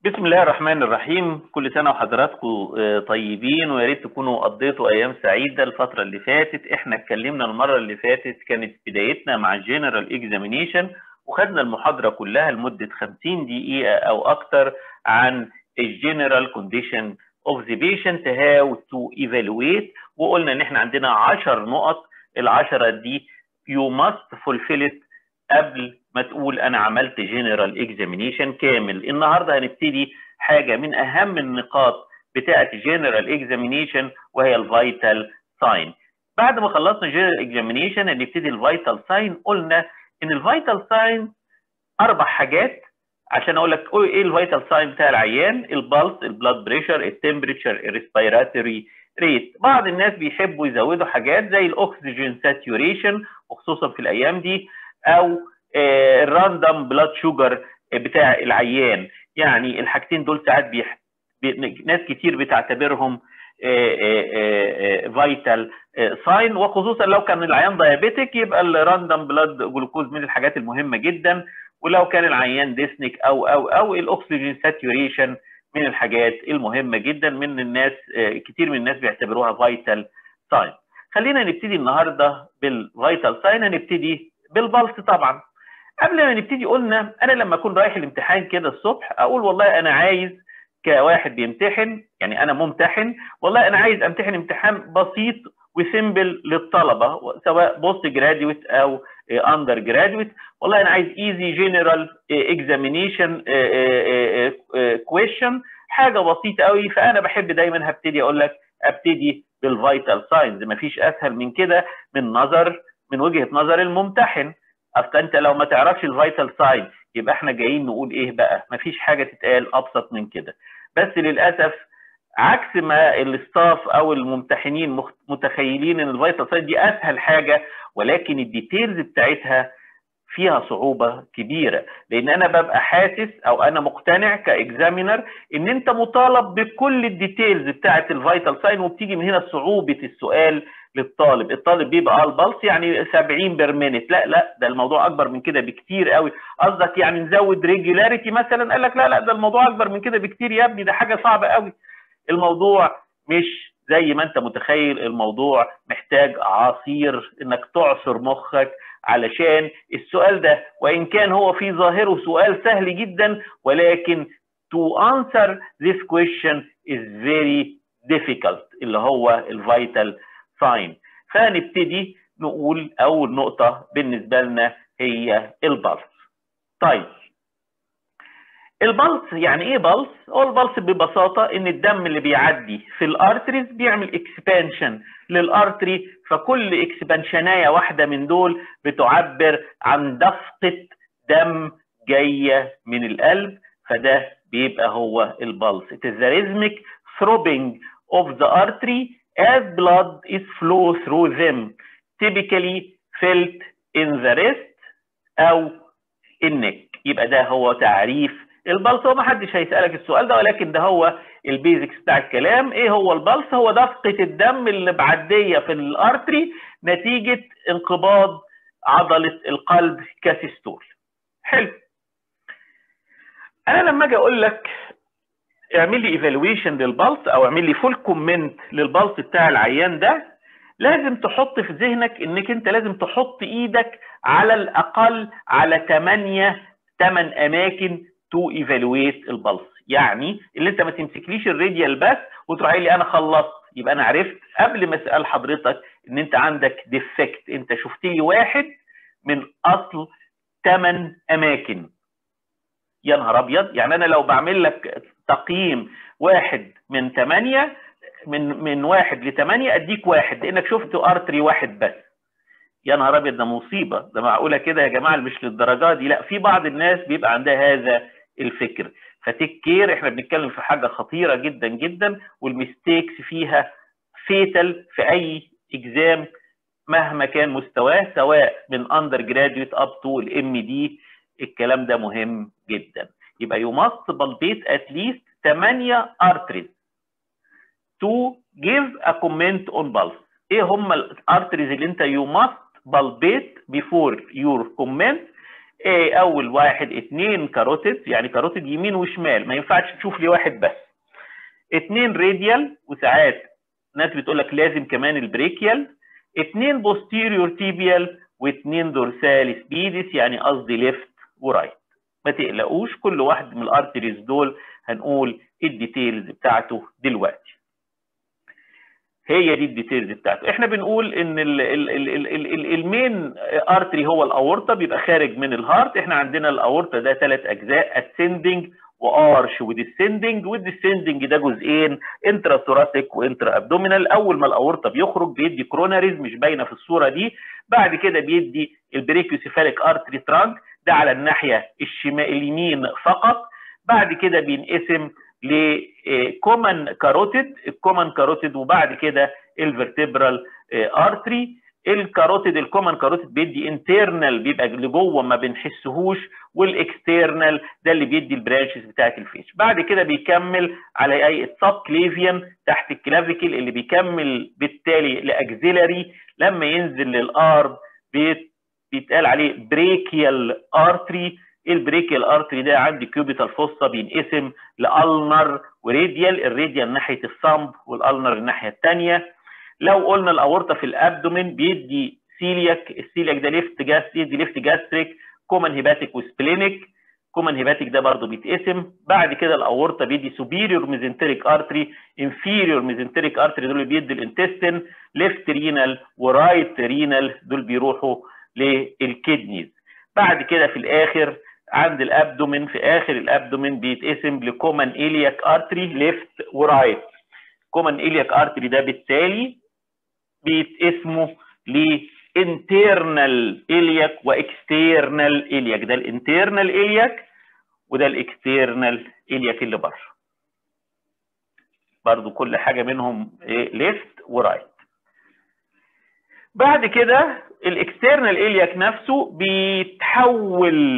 بسم الله الرحمن الرحيم كل سنة وحضراتكم طيبين ويا ريت تكونوا قضيتوا أيام سعيدة الفترة اللي فاتت احنا اتكلمنا المرة اللي فاتت كانت بدايتنا مع الجنرال اكزامينيشن وخدنا المحاضرة كلها لمدة 50 دقيقة أو أكتر عن الجنرال كونديشن اوف ذا بيشنت هاو تو ايفالويت وقلنا ان احنا عندنا 10 نقط العشرة دي يو ماست فولفيل قبل ما تقول انا عملت جنرال اكزامينيشن كامل النهارده هنبتدي حاجه من اهم النقاط بتاعه الجنرال اكزامينيشن وهي الفيتال ساين بعد ما خلصنا جنرال اكزامينيشن هنبتدي الفيتال ساين قلنا ان الفيتال ساين اربع حاجات عشان اقول لك ايه الفيتال ساين بتاع العيان البلس البلاد بريشر التمبريتشر الريسبيراتوري ريت بعض الناس بيحبوا يزودوا حاجات زي الاكسجين ساتيوريشن وخصوصا في الايام دي او الراندوم بلاد شوجر بتاع العيان يعني الحاجتين دول ساعات بيح... بي... ناس كتير بتعتبرهم فيتال ساين وخصوصا لو كان العيان دايابيتك يبقى الراندوم بلاد جلوكوز من الحاجات المهمه جدا ولو كان العيان ديسنيك او او او الاكسجين ساتيوريشن من الحاجات المهمه جدا من الناس كتير من الناس بيعتبروها فيتال ساين خلينا نبتدي النهارده بالفيتال ساين هنبتدي بالبلس طبعا قبل ما نبتدي قلنا انا لما اكون رايح الامتحان كده الصبح اقول والله انا عايز كواحد بيمتحن يعني انا ممتحن والله انا عايز امتحن امتحان بسيط وسيمبل للطلبه سواء بوست جراديويت او اندر جراديويت والله انا عايز ايزي جنرال اكزامينيشن كويشن حاجه بسيطه قوي فانا بحب دايما هبتدي اقول لك ابتدي بالفيتال ساينز مفيش اسهل من كده من نظر من وجهه نظر الممتحن اصل انت لو ما تعرفش الفيتال ساين يبقى احنا جايين نقول ايه بقى مفيش حاجه تتقال ابسط من كده بس للاسف عكس ما الاستاف او الممتحنين متخيلين ان الفيتال ساين دي اسهل حاجه ولكن الديتيلز بتاعتها فيها صعوبة كبيرة لأن أنا ببقى حاسس أو أنا مقتنع كإكزامينر إن أنت مطالب بكل الديتيلز بتاعة الفيتال ساين وبتيجي من هنا صعوبة السؤال للطالب الطالب بيبقى على البلس يعني 70 بير مينت لا لا ده الموضوع اكبر من كده بكتير قوي قصدك يعني نزود ريجولاريتي مثلا قال لك لا لا ده الموضوع اكبر من كده بكتير يا ابني ده حاجه صعبه قوي الموضوع مش زي ما انت متخيل الموضوع محتاج عصير انك تعصر مخك علشان السؤال ده وان كان هو في ظاهره سؤال سهل جدا ولكن to answer this question is very difficult اللي هو الفيتال ساين فهنبتدي نقول اول نقطه بالنسبه لنا هي البلس طيب البلس يعني ايه بلس هو البلس ببساطه ان الدم اللي بيعدي في الارتريز بيعمل اكسبانشن للارتري فكل اكسبانشنايه واحده من دول بتعبر عن دفقه دم جايه من القلب فده بيبقى هو البلس it is the rhythmic throbbing of the artery as blood is flow through them typically felt in the wrist او النك يبقى ده هو تعريف البلس هو ما حدش هيسالك السؤال ده ولكن ده هو البيزكس بتاع الكلام ايه هو البلس هو دفقه الدم اللي معديه في الارتري نتيجه انقباض عضله القلب كسيستول حلو انا لما اجي اقول لك اعمل لي ايفالويشن للبلس او اعمل لي فول كومنت للبلس بتاع العيان ده لازم تحط في ذهنك انك انت لازم تحط ايدك على الاقل على 8 8 اماكن تو ايفالويت البلس يعني اللي انت ما تمسكليش الراديال بس وتروح قايل لي انا خلصت يبقى انا عرفت قبل ما اسال حضرتك ان انت عندك ديفكت انت شفت لي واحد من اصل 8 اماكن يا نهار ابيض يعني انا لو بعمل لك تقييم واحد من ثمانية من من واحد لثمانية اديك واحد لانك شفت ارتري واحد بس يا نهار ابيض ده مصيبه ده معقوله كده يا جماعه مش للدرجه دي لا في بعض الناس بيبقى عندها هذا الفكر فتيك كير احنا بنتكلم في حاجه خطيره جدا جدا والميستيكس فيها فيتال في اي اكزام مهما كان مستواه سواء من اندر جراديويت اب تو الام دي الكلام ده مهم جدا يبقى يو ماست بالبيت ات ليست 8 ارتريز تو جيف ا كومنت اون بالس ايه هم الارتريز اللي انت يو ماست بالبيت بيفور يور كومنت ايه اول واحد اتنين كاروتيد يعني كاروتيد يمين وشمال ما ينفعش تشوف لي واحد بس اتنين راديال وساعات ناس بتقول لك لازم كمان البريكيال اتنين بوستيريور تيبيال واتنين دورساليس بيدس يعني قصدي ليفت ورايت ما تقلقوش كل واحد من الارتريز دول هنقول الديتيلز بتاعته دلوقتي هي دي الديتيلز بتاعته احنا بنقول ان ال ال ال ال ال ال المين ارتري هو الاورطه بيبقى خارج من الهارت احنا عندنا الاورطه ده ثلاث اجزاء اسcending وارش وديسندنج والديسندنج ده جزئين انترا ثوراسيك وانترا ابدومينال اول ما الاورطه بيخرج بيدي كروناريز مش باينه في الصوره دي بعد كده بيدي البريكيوسيفاليك ارتري ترانك ده على الناحيه الشمال اليمين فقط بعد كده بينقسم لكومن كاروتيد الكومن كاروتيد وبعد كده الفرتبرال ارتري الكاروتيد الكومن كاروتيد بيدي انترنال بيبقى لجوه ما بنحسهوش والاكسترنال ده اللي بيدي البرانشز بتاعت الفيش بعد كده بيكمل على اي سب كليفيان تحت الكلافيكل اللي بيكمل بالتالي لاكزيلاري لما ينزل للارض بيتقال عليه بريكيال ارتري البريكيال ارتري ده عندي كيوبيتال فوسا بينقسم لالنر وراديال الراديال ناحيه الصمب والالنر الناحيه الثانيه لو قلنا الاورطه في الابدومين بيدي سيلياك السيلياك ده ليفت جاس يدي ليفت جاستريك كومن هيباتيك وسبلينيك كومن هيباتيك ده برضه بيتقسم بعد كده الاورطه بيدي سوبيريور ميزنتريك ارتري انفيريور ميزنتريك ارتري دول بيدي الانتستين ليفت رينال ورايت رينال دول بيروحوا للكدنيز بعد كده في الاخر عند الابدومين في اخر الابدومين بيتقسم لكومن الياك ارتري ليفت ورايت كومن الياك ارتري ده بالتالي بيتقسموا لانترنال الياك واكسترنال الياك ده الانترنال الياك وده الاكسترنال الياك اللي بره برضو كل حاجه منهم ليفت ورايت بعد كده الاكسترنال الياك نفسه بيتحول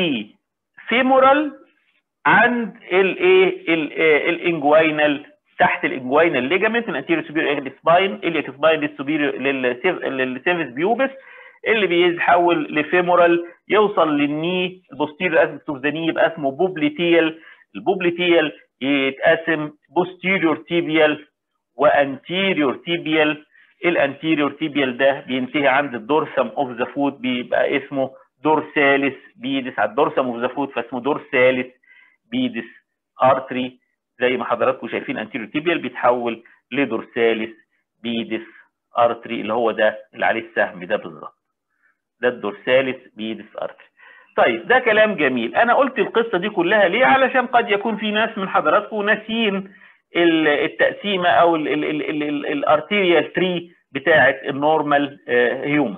لفيمورال عند الايه الانجوينال تحت الانجوينال ليجامنت من انتيريور سوبيريور سباين الياك سباين للسوبيريور للسيرفيس بيوبس اللي بيتحول لفيمورال يوصل للني البوستيريور اسبكت اوف ذا ني يبقى اسمه بوبليتيال البوبليتيال يتقسم بوستيريور تيبيال وانتيريور تيبيال الانتيريور تيبيال ده بينتهي عند الدورسم اوف ذا فوت بيبقى اسمه دورساليس بيدس على الدورسم اوف ذا فوت فاسمه دورساليس بيدس ارتري زي ما حضراتكم شايفين انتيريور تيبيال بيتحول لدورساليس بيدس ارتري اللي هو ده اللي عليه السهم ده بالظبط ده الدورساليس بيدس ارتري طيب ده كلام جميل انا قلت القصه دي كلها ليه علشان قد يكون في ناس من حضراتكم ناسيين التقسيمه او الارتيريال تري بتاعه النورمال هيومن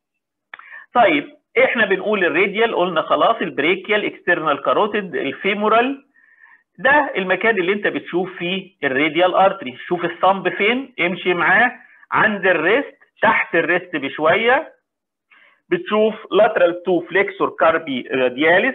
طيب احنا بنقول الراديال قلنا خلاص البريكيال اكسترنال كاروتيد الفيمورال ده المكان اللي انت بتشوف فيه الراديال ارتري شوف الصمب فين امشي معاه عند الريست تحت الريست بشويه بتشوف لاترال تو فليكسور كاربي رادياليس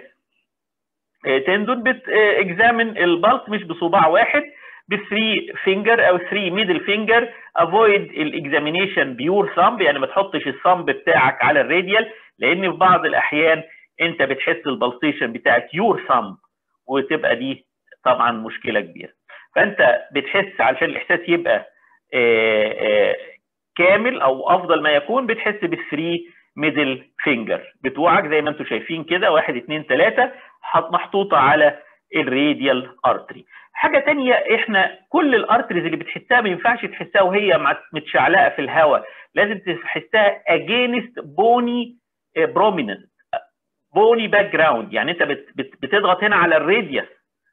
تندون بتكزامن البلس مش بصباع واحد ب 3 فينجر او 3 ميدل فينجر افويد الاكزامينيشن بيور ثامب يعني ما تحطش الثامب بتاعك على الراديال لان في بعض الاحيان انت بتحس البلسيشن بتاعت يور ثامب وتبقى دي طبعا مشكله كبيره فانت بتحس علشان الاحساس يبقى آآ آآ كامل او افضل ما يكون بتحس بالثري ميدل فينجر بتوعك زي ما انتم شايفين كده واحد اتنين تلاته محطوطه على الراديال ارتري حاجه تانية احنا كل الارتريز اللي بتحسها ما ينفعش تحسها وهي متشعلقه في الهواء لازم تحسها اجينست بوني بروميننت بوني باك جراوند يعني انت بت بت بتضغط هنا على الراديوس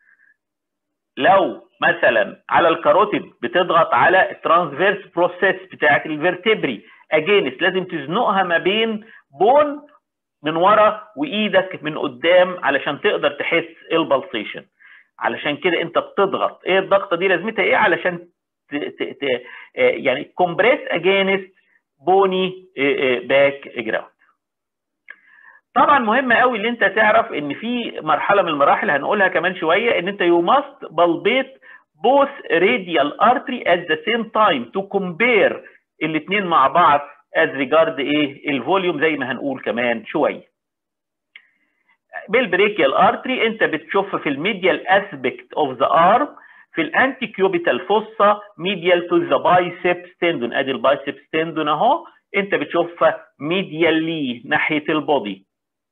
لو مثلا على الكاروتيد بتضغط على الترانسفيرس بروسيس بتاعت الفرتبري اجينست لازم تزنقها ما بين بون من ورا وايدك من قدام علشان تقدر تحس البلسيشن علشان كده انت بتضغط ايه الضغطه دي لازمتها ايه علشان ت ت ت يعني كومبريس اجينست بوني باك جراوند طبعا مهم قوي ان انت تعرف ان في مرحله من المراحل هنقولها كمان شويه ان انت يو ماست بلبيت both radial artery at the same time to compare الاثنين مع بعض as regard ايه الفوليوم زي ما هنقول كمان شويه بالبريكيال ارتري انت بتشوف في الميديال اسبكت اوف ذا ارم في الانتي كيوبيتال فوسا ميديال تو ذا بايسبس تندون ادي البايسبس تندون اهو انت بتشوفها ميديالي ناحيه البودي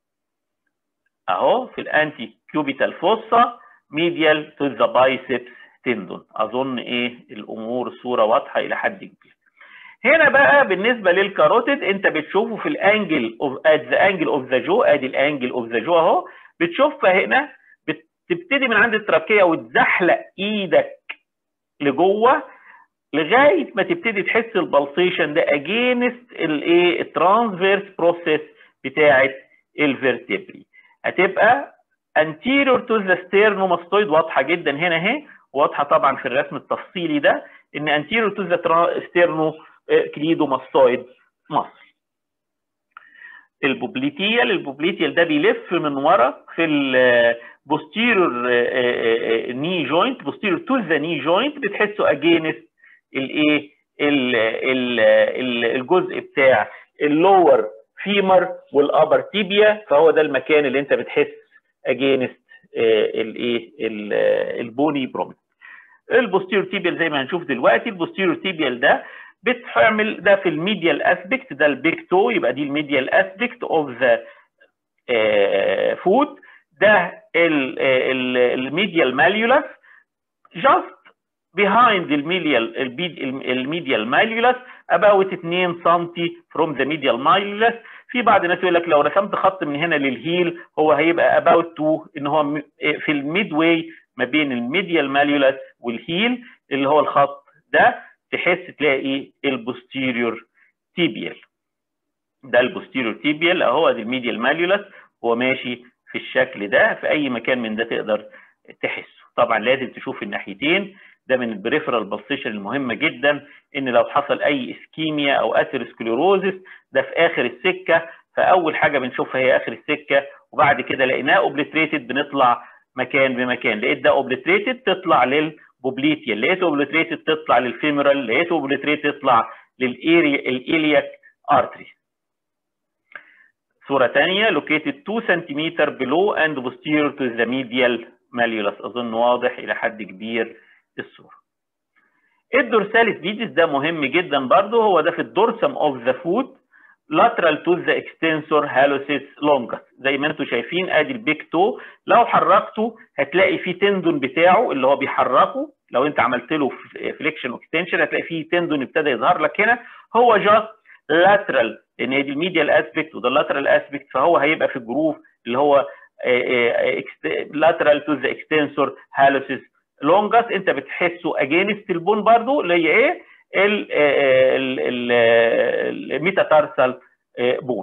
اهو في الانتي كيوبيتال فوسا ميديال تو ذا بايسبس تندون اظن ايه الامور صوره واضحه الى حد كبير هنا بقى بالنسبه للكاروتيد انت بتشوفه في الانجل اوف ات ذا انجل اوف ذا جو ادي الانجل اوف ذا جو اهو بتشوفها هنا بتبتدي من عند التراكيه وتزحلق ايدك لجوه لغايه ما تبتدي تحس البلسيشن ده اجينست الايه الترانسفيرس بروسيس بتاعه الفيرتبري هتبقى anterior to the sternomastoid واضحه جدا هنا اهي واضحه طبعا في الرسم التفصيلي ده ان anterior to the sternocleidomastoid muscle البوبليتيال البوبليتيال ده بيلف من ورا في البوستيرور ني جوينت بوستيرور تو ذا ني جوينت بتحسه اجينست الايه الجزء بتاع اللور فيمر والابر تيبيا فهو ده المكان اللي انت بتحس اجينست الايه البوني بروميت البوستيرور تيبيال زي ما هنشوف دلوقتي البوستيرور تيبيال ده بتعمل ده في الميديال اسبكت ده البيك تو يبقى دي الميديال اسبكت اوف ذا فود ده الميديال ماليولاس جاست behind الميديال الميديال ماليولاس about 2 سم from the medial malleolus في بعض الناس يقول لك لو رسمت خط من هنا للهيل هو هيبقى about 2 ان هو في الميد واي ما بين الميديال ماليولاس والهيل اللي هو الخط ده تحس تلاقي البوستيريور تيبيال ده البوستيريور تيبيال اهو ادي الميديال ماليولاس هو ماشي في الشكل ده في اي مكان من ده تقدر تحسه طبعا لازم تشوف الناحيتين ده من البريفرال بالسيشن المهمه جدا ان لو حصل اي اسكيميا او اثيروسكليروزس ده في اخر السكه فاول حاجه بنشوفها هي اخر السكه وبعد كده لقيناه اوبليتريتد بنطلع مكان بمكان لقيت ده اوبليتريتد تطلع للبوبليتيال لقيته اوبليتريتد تطلع للفيمورال لقيته اوبليتريتد تطلع للإيلياك ارتري صورة ثانية located 2 cm below and posterior to the medial malleolus أظن واضح إلى حد كبير الصورة. الدورساليس فيديس ده مهم جدا برضه هو ده في الدورسم اوف ذا فوت lateral to the extensor hallucis longus زي ما انتم شايفين ادي البيك تو لو حركته هتلاقي فيه تندون بتاعه اللي هو بيحركه لو انت عملت له فليكشن واكستنشن هتلاقي فيه تندون ابتدى يظهر لك هنا هو جاست lateral لان هي دي الميديال اسبكت وده اللاترال اسبكت فهو هيبقى في الجروف اللي هو lateral to the extensor hallucis لونجس انت بتحسه اجينست البون برضو اللي هي ايه الميتاتارسال بون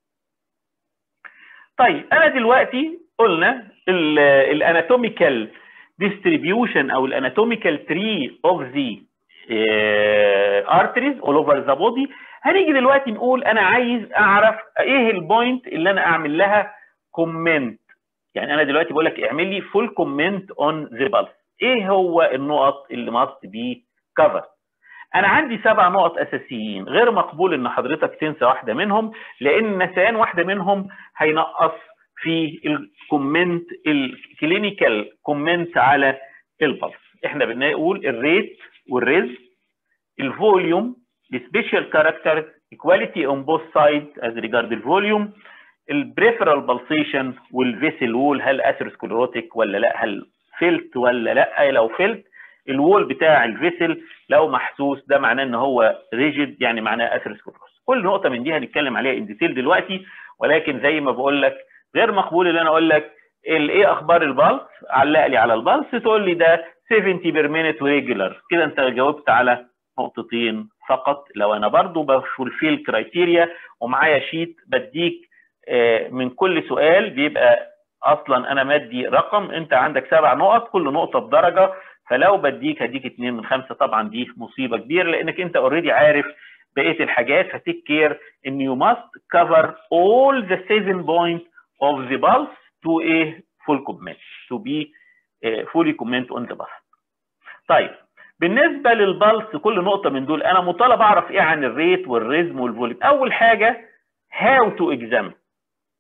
طيب انا دلوقتي قلنا الاناتوميكال ديستريبيوشن او الاناتوميكال تري اوف ذا ارتريز اول اوفر ذا بودي هنيجي دلوقتي نقول انا عايز اعرف ايه البوينت اللي انا اعمل لها كومنت يعني انا دلوقتي بقول لك اعمل لي فول كومنت اون ذا بالس ايه هو النقط اللي ماست بي كفر انا عندي سبع نقط اساسيين غير مقبول ان حضرتك تنسى واحده منهم لان نسيان واحده منهم هينقص في الكومنت الكلينيكال كومنت على البلس احنا بنقول الريت والريز الفوليوم السبيشال كاركتر equality on both sides as regard الفوليوم البريفرال بالسيشن والفيسل وول هل اثيروسكليروتيك ولا لا هل فيلت ولا لا لو فيلت الوول بتاع الفيسل لو محسوس ده معناه ان هو ريجيد يعني معناه اثيروسكليروس كل نقطه من دي هنتكلم عليها ان ديتيل دلوقتي ولكن زي ما بقول لك غير مقبول ان انا اقول لك ايه اخبار البلس علق لي على البلس تقول لي ده 70 بير مينت وريجولار كده انت جاوبت على نقطتين فقط لو انا برضو بفولفيل كرايتيريا ومعايا شيت بديك من كل سؤال بيبقى اصلا انا مدي رقم انت عندك سبع نقط كل نقطه بدرجه فلو بديك هديك اثنين من خمسه طبعا دي مصيبه كبيره لانك انت اوريدي عارف بقيه الحاجات فتيك كير ان يو ماست كفر all the seven points of the pulse to a full comment to be uh, fully comment on the pulse. طيب بالنسبه للبلس كل نقطه من دول انا مطالب اعرف ايه عن الريت والريزم والفوليوم اول حاجه how to examine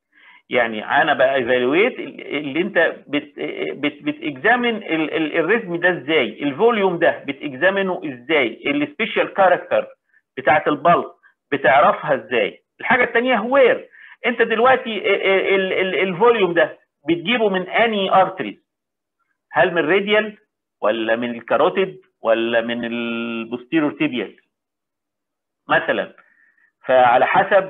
يعني انا بقى ايفالويت اللي انت بت بت بتكزامن الريزم ده ازاي الفوليوم ده بتكزامنه ازاي السبيشال كاركتر بتاعت البلط بتعرفها ازاي الحاجه الثانيه وير انت دلوقتي الفوليوم ده بتجيبه من اني ارتريز هل من الراديال ولا من الكاروتيد ولا من البوستيرور تيبيال مثلا فعلى حسب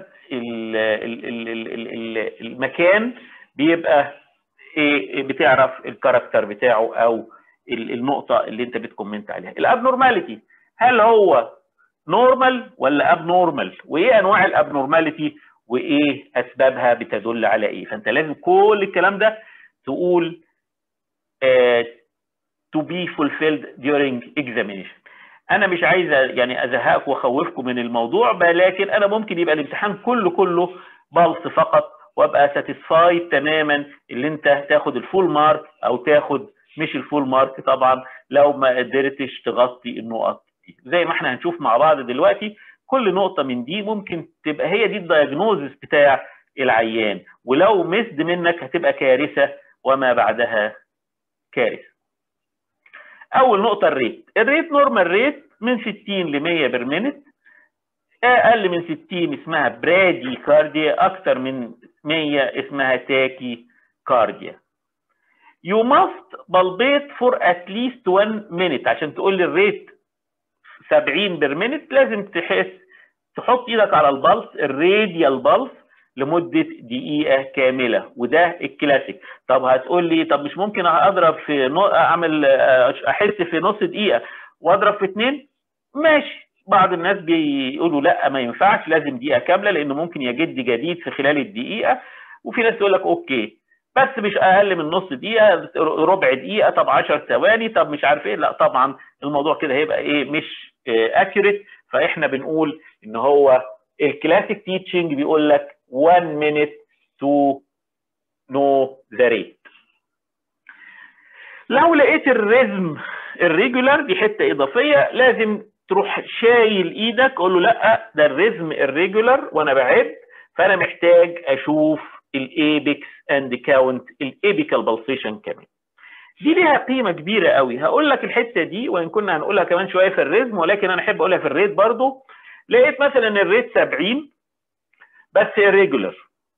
المكان بيبقى ايه بتعرف الكاركتر بتاعه او النقطه اللي انت بتكومنت عليها الابنورماليتي هل هو نورمال ولا اب نورمال وايه انواع الابنورماليتي وايه اسبابها بتدل على ايه فانت لازم كل الكلام ده تقول uh, to be fulfilled during examination انا مش عايز يعني ازهقكم واخوفكم من الموضوع لكن انا ممكن يبقى الامتحان كله كله بلس فقط وابقى ساتيسفايد تماما اللي انت تاخد الفول مارك او تاخد مش الفول مارك طبعا لو ما قدرتش تغطي النقط دي زي ما احنا هنشوف مع بعض دلوقتي كل نقطه من دي ممكن تبقى هي دي الدايجنوزس بتاع العيان ولو مسد منك هتبقى كارثه وما بعدها كارثه اول نقطه الريت الريت نورمال ريت من 60 ل 100 بير مينت اقل من 60 اسمها برادي كارديا اكتر من 100 اسمها تاكي كارديا You must palpate for at least one minute عشان تقول لي الريت 70 بير مينت لازم تحس تحط ايدك على البلس الراديال بلس لمده دقيقه كامله وده الكلاسيك طب هتقول لي طب مش ممكن اضرب في نو... اعمل احس في نص دقيقه واضرب في اثنين ماشي بعض الناس بيقولوا لا ما ينفعش لازم دقيقه كامله لانه ممكن يجد جديد في خلال الدقيقه وفي ناس تقول لك اوكي بس مش اقل من نص دقيقه ربع دقيقه طب 10 ثواني طب مش عارف ايه لا طبعا الموضوع كده هيبقى ايه مش اكيوريت فاحنا بنقول ان هو الكلاسيك تيتشنج بيقول لك 1 minute to know the rate لو لقيت الريزم الريجولار دي حته اضافيه لازم تروح شايل ايدك قول له لا ده الريزم الريجولار وانا بعد فانا محتاج اشوف الايبكس اند كاونت الايبيكال بالسيشن كمان دي ليها قيمه كبيره قوي هقول لك الحته دي وان كنا هنقولها كمان شويه في الريزم ولكن انا احب اقولها في الريت برضو لقيت مثلا الريت 70 بس irregular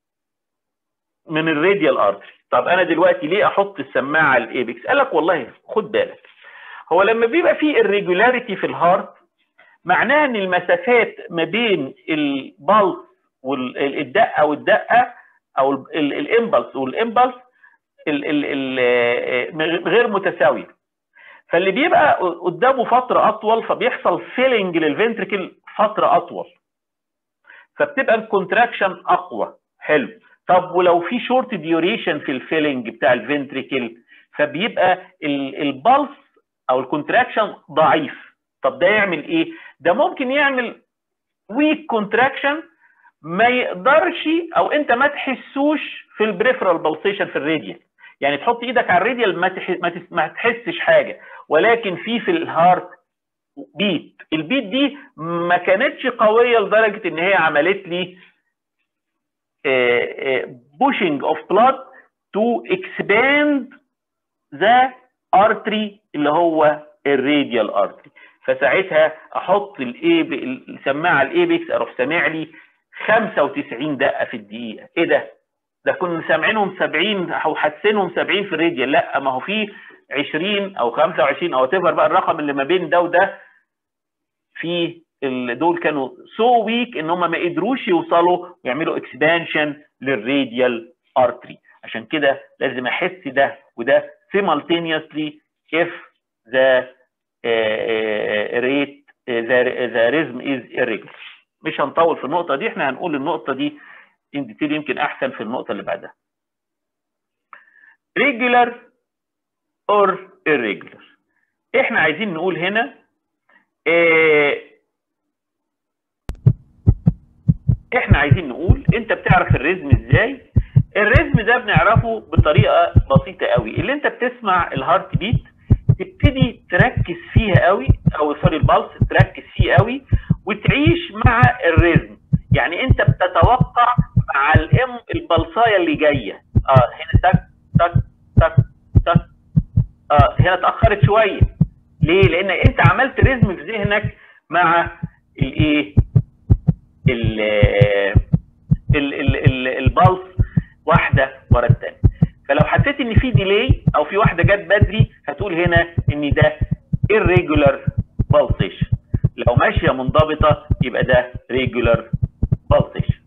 من الراديال ارتري طب انا دلوقتي ليه احط السماعه على الايبكس قال لك والله خد بالك هو لما بيبقى في irregularity في الهارت معناها ان المسافات ما بين البلس والدقه والدقه او الامبلس والامبلس غير متساويه فاللي بيبقى قدامه فتره اطول فبيحصل فيلنج للفنتركل فتره اطول فبتبقى الكونتراكشن اقوى حلو طب ولو في شورت ديوريشن في الفيلنج بتاع الفنتريكل فبيبقى البلس او الكونتراكشن ضعيف طب ده يعمل ايه ده ممكن يعمل ويك كونتراكشن ما يقدرش او انت ما تحسوش في البريفرال بالسيشن في الراديال يعني تحط ايدك على الراديال ما تحس ما, تحس ما تحسش حاجه ولكن في في الهارت بيت البيت دي ما كانتش قويه لدرجه ان هي عملت لي بوشنج اوف بلاد تو اكسباند ذا ارتري اللي هو الراديال ارتري فساعتها احط الايب السماعه الايبكس اروح سامع لي 95 دقه في الدقيقه ايه ده ده كنا سامعينهم 70 او حاسينهم 70 في الراديال لا ما هو في 20 او 25 او تفر بقى الرقم اللي ما بين ده وده في دول كانوا سو ويك ان هم ما قدروش يوصلوا ويعملوا اكسبانشن للراديال ارتري عشان كده لازم احس ده وده simultaneously if the uh, rate the, the rhythm is irregular مش هنطول في النقطه دي احنا هنقول النقطه دي ان ديتيل يمكن احسن في النقطه اللي بعدها regular or irregular احنا عايزين نقول هنا اه احنا عايزين نقول انت بتعرف الريزم ازاي الريزم ده بنعرفه بطريقه بسيطه قوي اللي انت بتسمع الهارت بيت تبتدي تركز فيها قوي او سوري البلس تركز فيه قوي وتعيش مع الريزم يعني انت بتتوقع مع الام البلصايه اللي جايه اه هنا تك تك تك تك اه هنا اتاخرت شويه ليه؟ لان انت عملت ريزم في ذهنك مع الايه؟ ال البلس واحده ورا الثانيه فلو حسيت ان في ديلي او في واحده جت بدري هتقول هنا ان ده irregular pulsation لو ماشيه منضبطه يبقى ده regular pulsation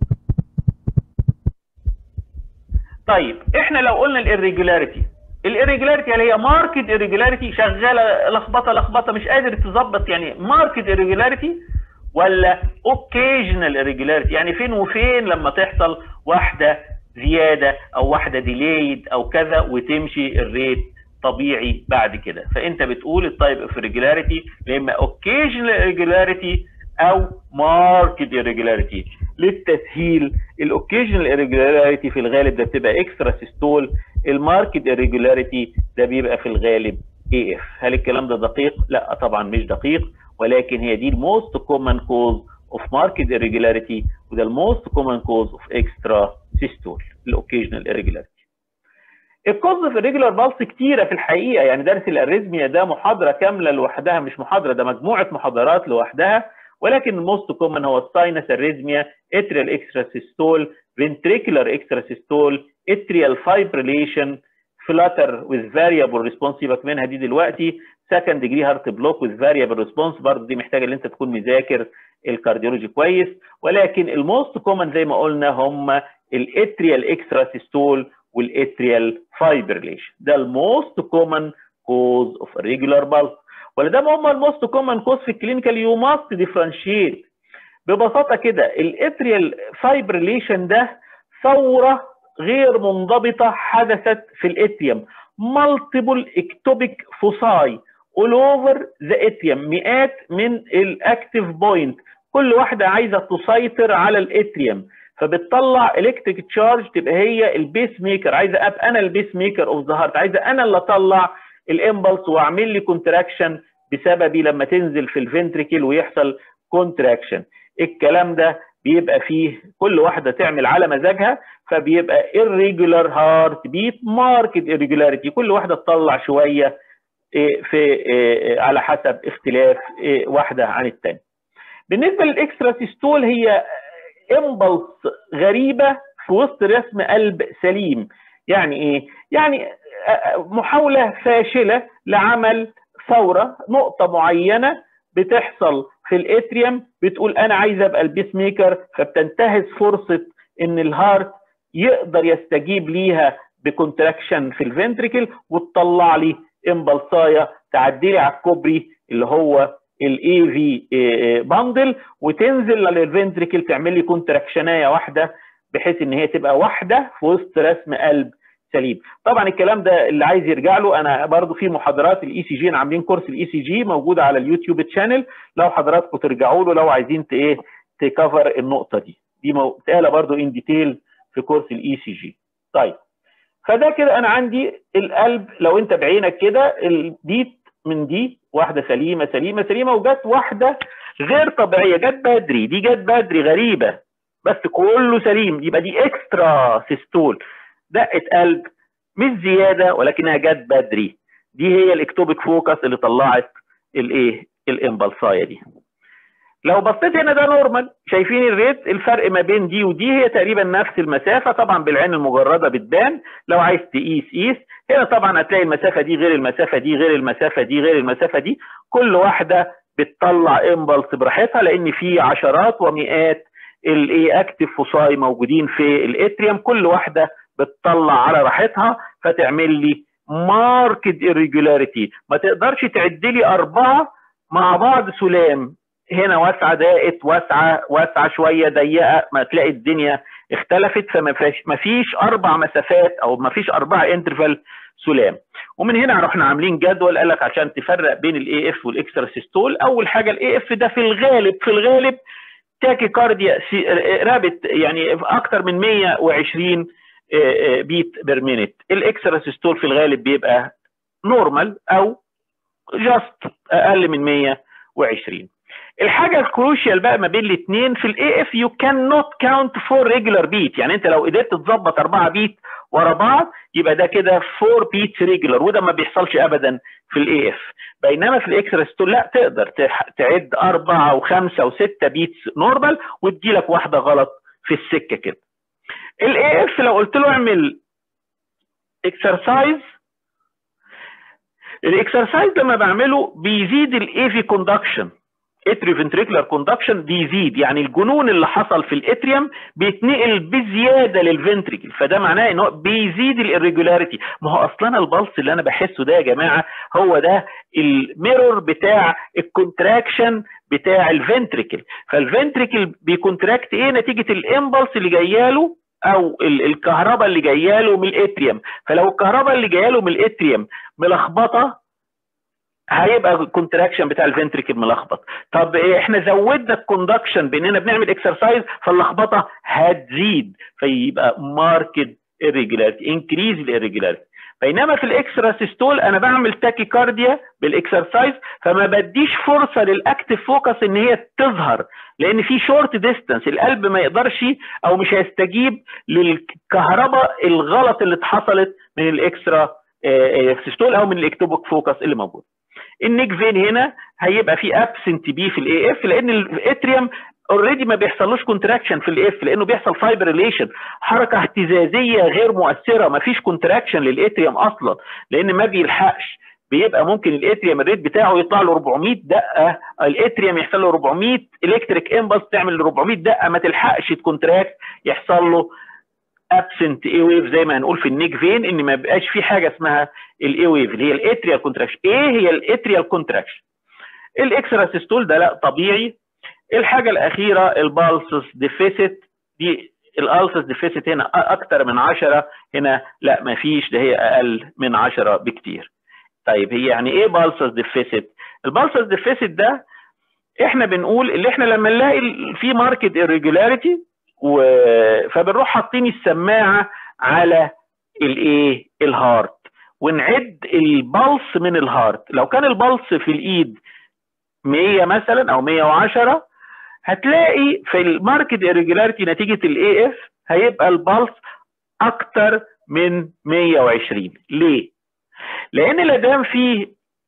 طيب احنا لو قلنا الirregularity الirregularity اللي هي ماركت irregularity شغاله لخبطه لخبطه مش قادر تظبط يعني ماركت irregularity ولا occasional irregularity يعني فين وفين لما تحصل واحده زياده او واحده ديليد او كذا وتمشي الريت طبيعي بعد كده فانت بتقول التايب اوف ريجولاريتي يا اما occasional irregularity او marked irregularity للتسهيل الاوكيجنال irregularity في الغالب ده بتبقى اكسترا سيستول الماركت irregularity ده بيبقى في الغالب اي اف هل الكلام ده دقيق لا طبعا مش دقيق ولكن هي دي الموست كومن كوز اوف ماركت irregularity وده الموست كومن كوز اوف اكسترا سيستول الاوكيجنال irregularity الكوز في الريجولار بالس كتيره في الحقيقه يعني درس الاريزميا ده محاضره كامله لوحدها مش محاضره ده مجموعه محاضرات لوحدها ولكن الموست كومن هو الساينس اريزميا اتريال اكسترا سيستول فنتريكولار اكسترا سيستول اتريال فايبريليشن فلاتر with variable response سيبك منها دي دلوقتي second degree heart block with variable response برضه دي محتاجه ان انت تكون مذاكر الكارديولوجي كويس ولكن الموست كومن زي ما قلنا هم الاتريال اكسترا سيستول والاتريال فايبريليشن ده الموست كومن كوز اوف ريجولار بالس ولده هم الموست كومن كوز في الكلينيكال يو ماست ديفرنشيت ببساطه كده الاتريال فايبريليشن ده ثوره غير منضبطه حدثت في الاتريوم مالتيبل اكتوبيك فوساي all over ذا اتريوم مئات من الاكتيف بوينت كل واحده عايزه تسيطر على الاتريوم فبتطلع الكتريك تشارج تبقى هي البيس ميكر عايزه ابقى انا البيس ميكر اوف ذا هارت عايزه انا اللي اطلع الامبلس واعمل لي كونتراكشن بسببي لما تنزل في الفنتريكل ويحصل كونتراكشن الكلام ده بيبقى فيه كل واحده تعمل على مزاجها فبيبقى irregular heart beat marked irregularity كل واحده تطلع شويه في على حسب اختلاف واحده عن الثانيه بالنسبه للاكسترا سيستول هي امبلس غريبه في وسط رسم قلب سليم يعني ايه يعني محاوله فاشله لعمل ثوره نقطه معينه بتحصل في الاتريوم بتقول انا عايز ابقى البيس ميكر فبتنتهز فرصه ان الهارت يقدر يستجيب ليها بكونتراكشن في الفنتريكل وتطلع لي امبلسايه تعدي لي على الكوبري اللي هو الاي في باندل وتنزل للفنتريكل تعمل لي كونتراكشنايه واحده بحيث ان هي تبقى واحده في وسط رسم قلب سليم طبعا الكلام ده اللي عايز يرجع له انا برضو في محاضرات الاي سي جي عاملين كورس الاي سي جي موجوده على اليوتيوب تشانل لو حضراتكم ترجعوا له لو عايزين ايه تكفر النقطه دي دي متقاله برضو ان ديتيل في كورس الاي سي جي طيب فده كده انا عندي القلب لو انت بعينك كده البيت من دي واحده سليمه سليمه سليمه وجت واحده غير طبيعيه جت بدري دي جت بدري غريبه بس كله سليم يبقى دي اكسترا سيستول دقه قلب مش زياده ولكنها جت بدري دي هي الاكتوبيك فوكس اللي طلعت الايه الامبلسايه دي لو بصيت هنا ده نورمال شايفين الريت الفرق ما بين دي ودي هي تقريبا نفس المسافه طبعا بالعين المجرده بتبان لو عايز تقيس قيس هنا طبعا هتلاقي المسافه دي غير المسافه دي غير المسافه دي غير المسافه دي كل واحده بتطلع امبلس براحتها لان في عشرات ومئات الايه اكتف فوساي موجودين في الاتريوم كل واحده بتطلع على راحتها فتعمل لي ماركت irregularity ما تقدرش تعد لي اربعه مع بعض سلام هنا واسعه ضاقت واسعه واسعه شويه ضيقه ما تلاقي الدنيا اختلفت فما فيش ما فيش اربع مسافات او ما فيش اربع انترفال سلام ومن هنا رحنا عاملين جدول قال لك عشان تفرق بين الاي اف والاكسترا سيستول اول حاجه الاي اف ده في الغالب في الغالب تاكي كارديا رابط يعني اكتر من 120 بيت بير مينيت الاكسترا سيستول في الغالب بيبقى نورمال او جاست اقل من 120 الحاجه الكروشيال بقى ما بين الاثنين في الاي اف يو كان نوت كاونت فور ريجولار بيت يعني انت لو قدرت تظبط اربعه بيت ورا بعض يبقى ده كده فور بيتس ريجولار وده ما بيحصلش ابدا في الاي اف بينما في الاكسترا ستول لا تقدر تعد اربعه وخمسه وسته بيتس نورمال وتجي لك واحده غلط في السكه كده الاي اف لو قلت له اعمل اكسرسايز الاكسرسايز لما بعمله بيزيد الاي في كوندكشن اتري فنتريكولار كوندكشن بيزيد يعني الجنون اللي حصل في الاتريوم بيتنقل بزياده للفنتريكل فده معناه ان هو بيزيد الاريجولاريتي ما هو اصلا البلس اللي انا بحسه ده يا جماعه هو ده الميرور بتاع الكونتراكشن بتاع الفنتريكل فالفنتريكل بيكونتراكت ايه نتيجه الامبلس اللي جايه له او الكهرباء اللي جايه له من الاتريوم فلو الكهرباء اللي جايه له من الاتريوم ملخبطه هيبقى الكونتراكشن بتاع الفنتريكل ملخبط طب إيه احنا زودنا الكوندكشن باننا بنعمل اكسرسايز فاللخبطه هتزيد فيبقى ماركت irregularity انكريز الirregularity بينما في الاكسترا سيستول انا بعمل تاكي كارديا بالاكسرسايز فما بديش فرصه للاكتف فوكس ان هي تظهر لان في شورت ديستانس القلب ما يقدرش او مش هيستجيب للكهرباء الغلط اللي اتحصلت من الاكسترا سيستول او من الاكتوبوك فوكس اللي موجود النيك فين هنا هيبقى في ابسنت بي في الاي اف لان الاتريوم اوريدي ما بيحصلوش كونتراكشن في الاف لانه بيحصل فايبريليشن حركه اهتزازيه غير مؤثره ما فيش كونتراكشن للاتريوم اصلا لان ما بيلحقش بيبقى ممكن الاتريوم الريت بتاعه يطلع له 400 دقه الاتريوم يحصل له 400 الكتريك امبلس تعمل 400 دقه ما تلحقش تكونتراكت يحصل له ابسنت اي ويف زي ما هنقول في النيك فين ان ما بيبقاش في حاجه اسمها الاي ويف اللي هي الاتريال كونتراكشن ايه هي الاتريال كونتراكشن الاكسترا سيستول ده لا طبيعي الحاجه الاخيره البالسس ديفيسيت دي الالسس ديفيسيت هنا اكتر من 10 هنا لا ما فيش ده هي اقل من 10 بكتير طيب هي يعني ايه بالسس ديفيسيت البالسس ديفيسيت ده احنا بنقول اللي احنا لما نلاقي في ماركت irregularity و... فبنروح حاطين السماعه على الايه الهارت ونعد البلس من الهارت لو كان البلس في الايد 100 مثلا او 110 هتلاقي في الماركت irregularity نتيجه الاي اف هيبقى البلس اكتر من 120 ليه؟ لان لدام في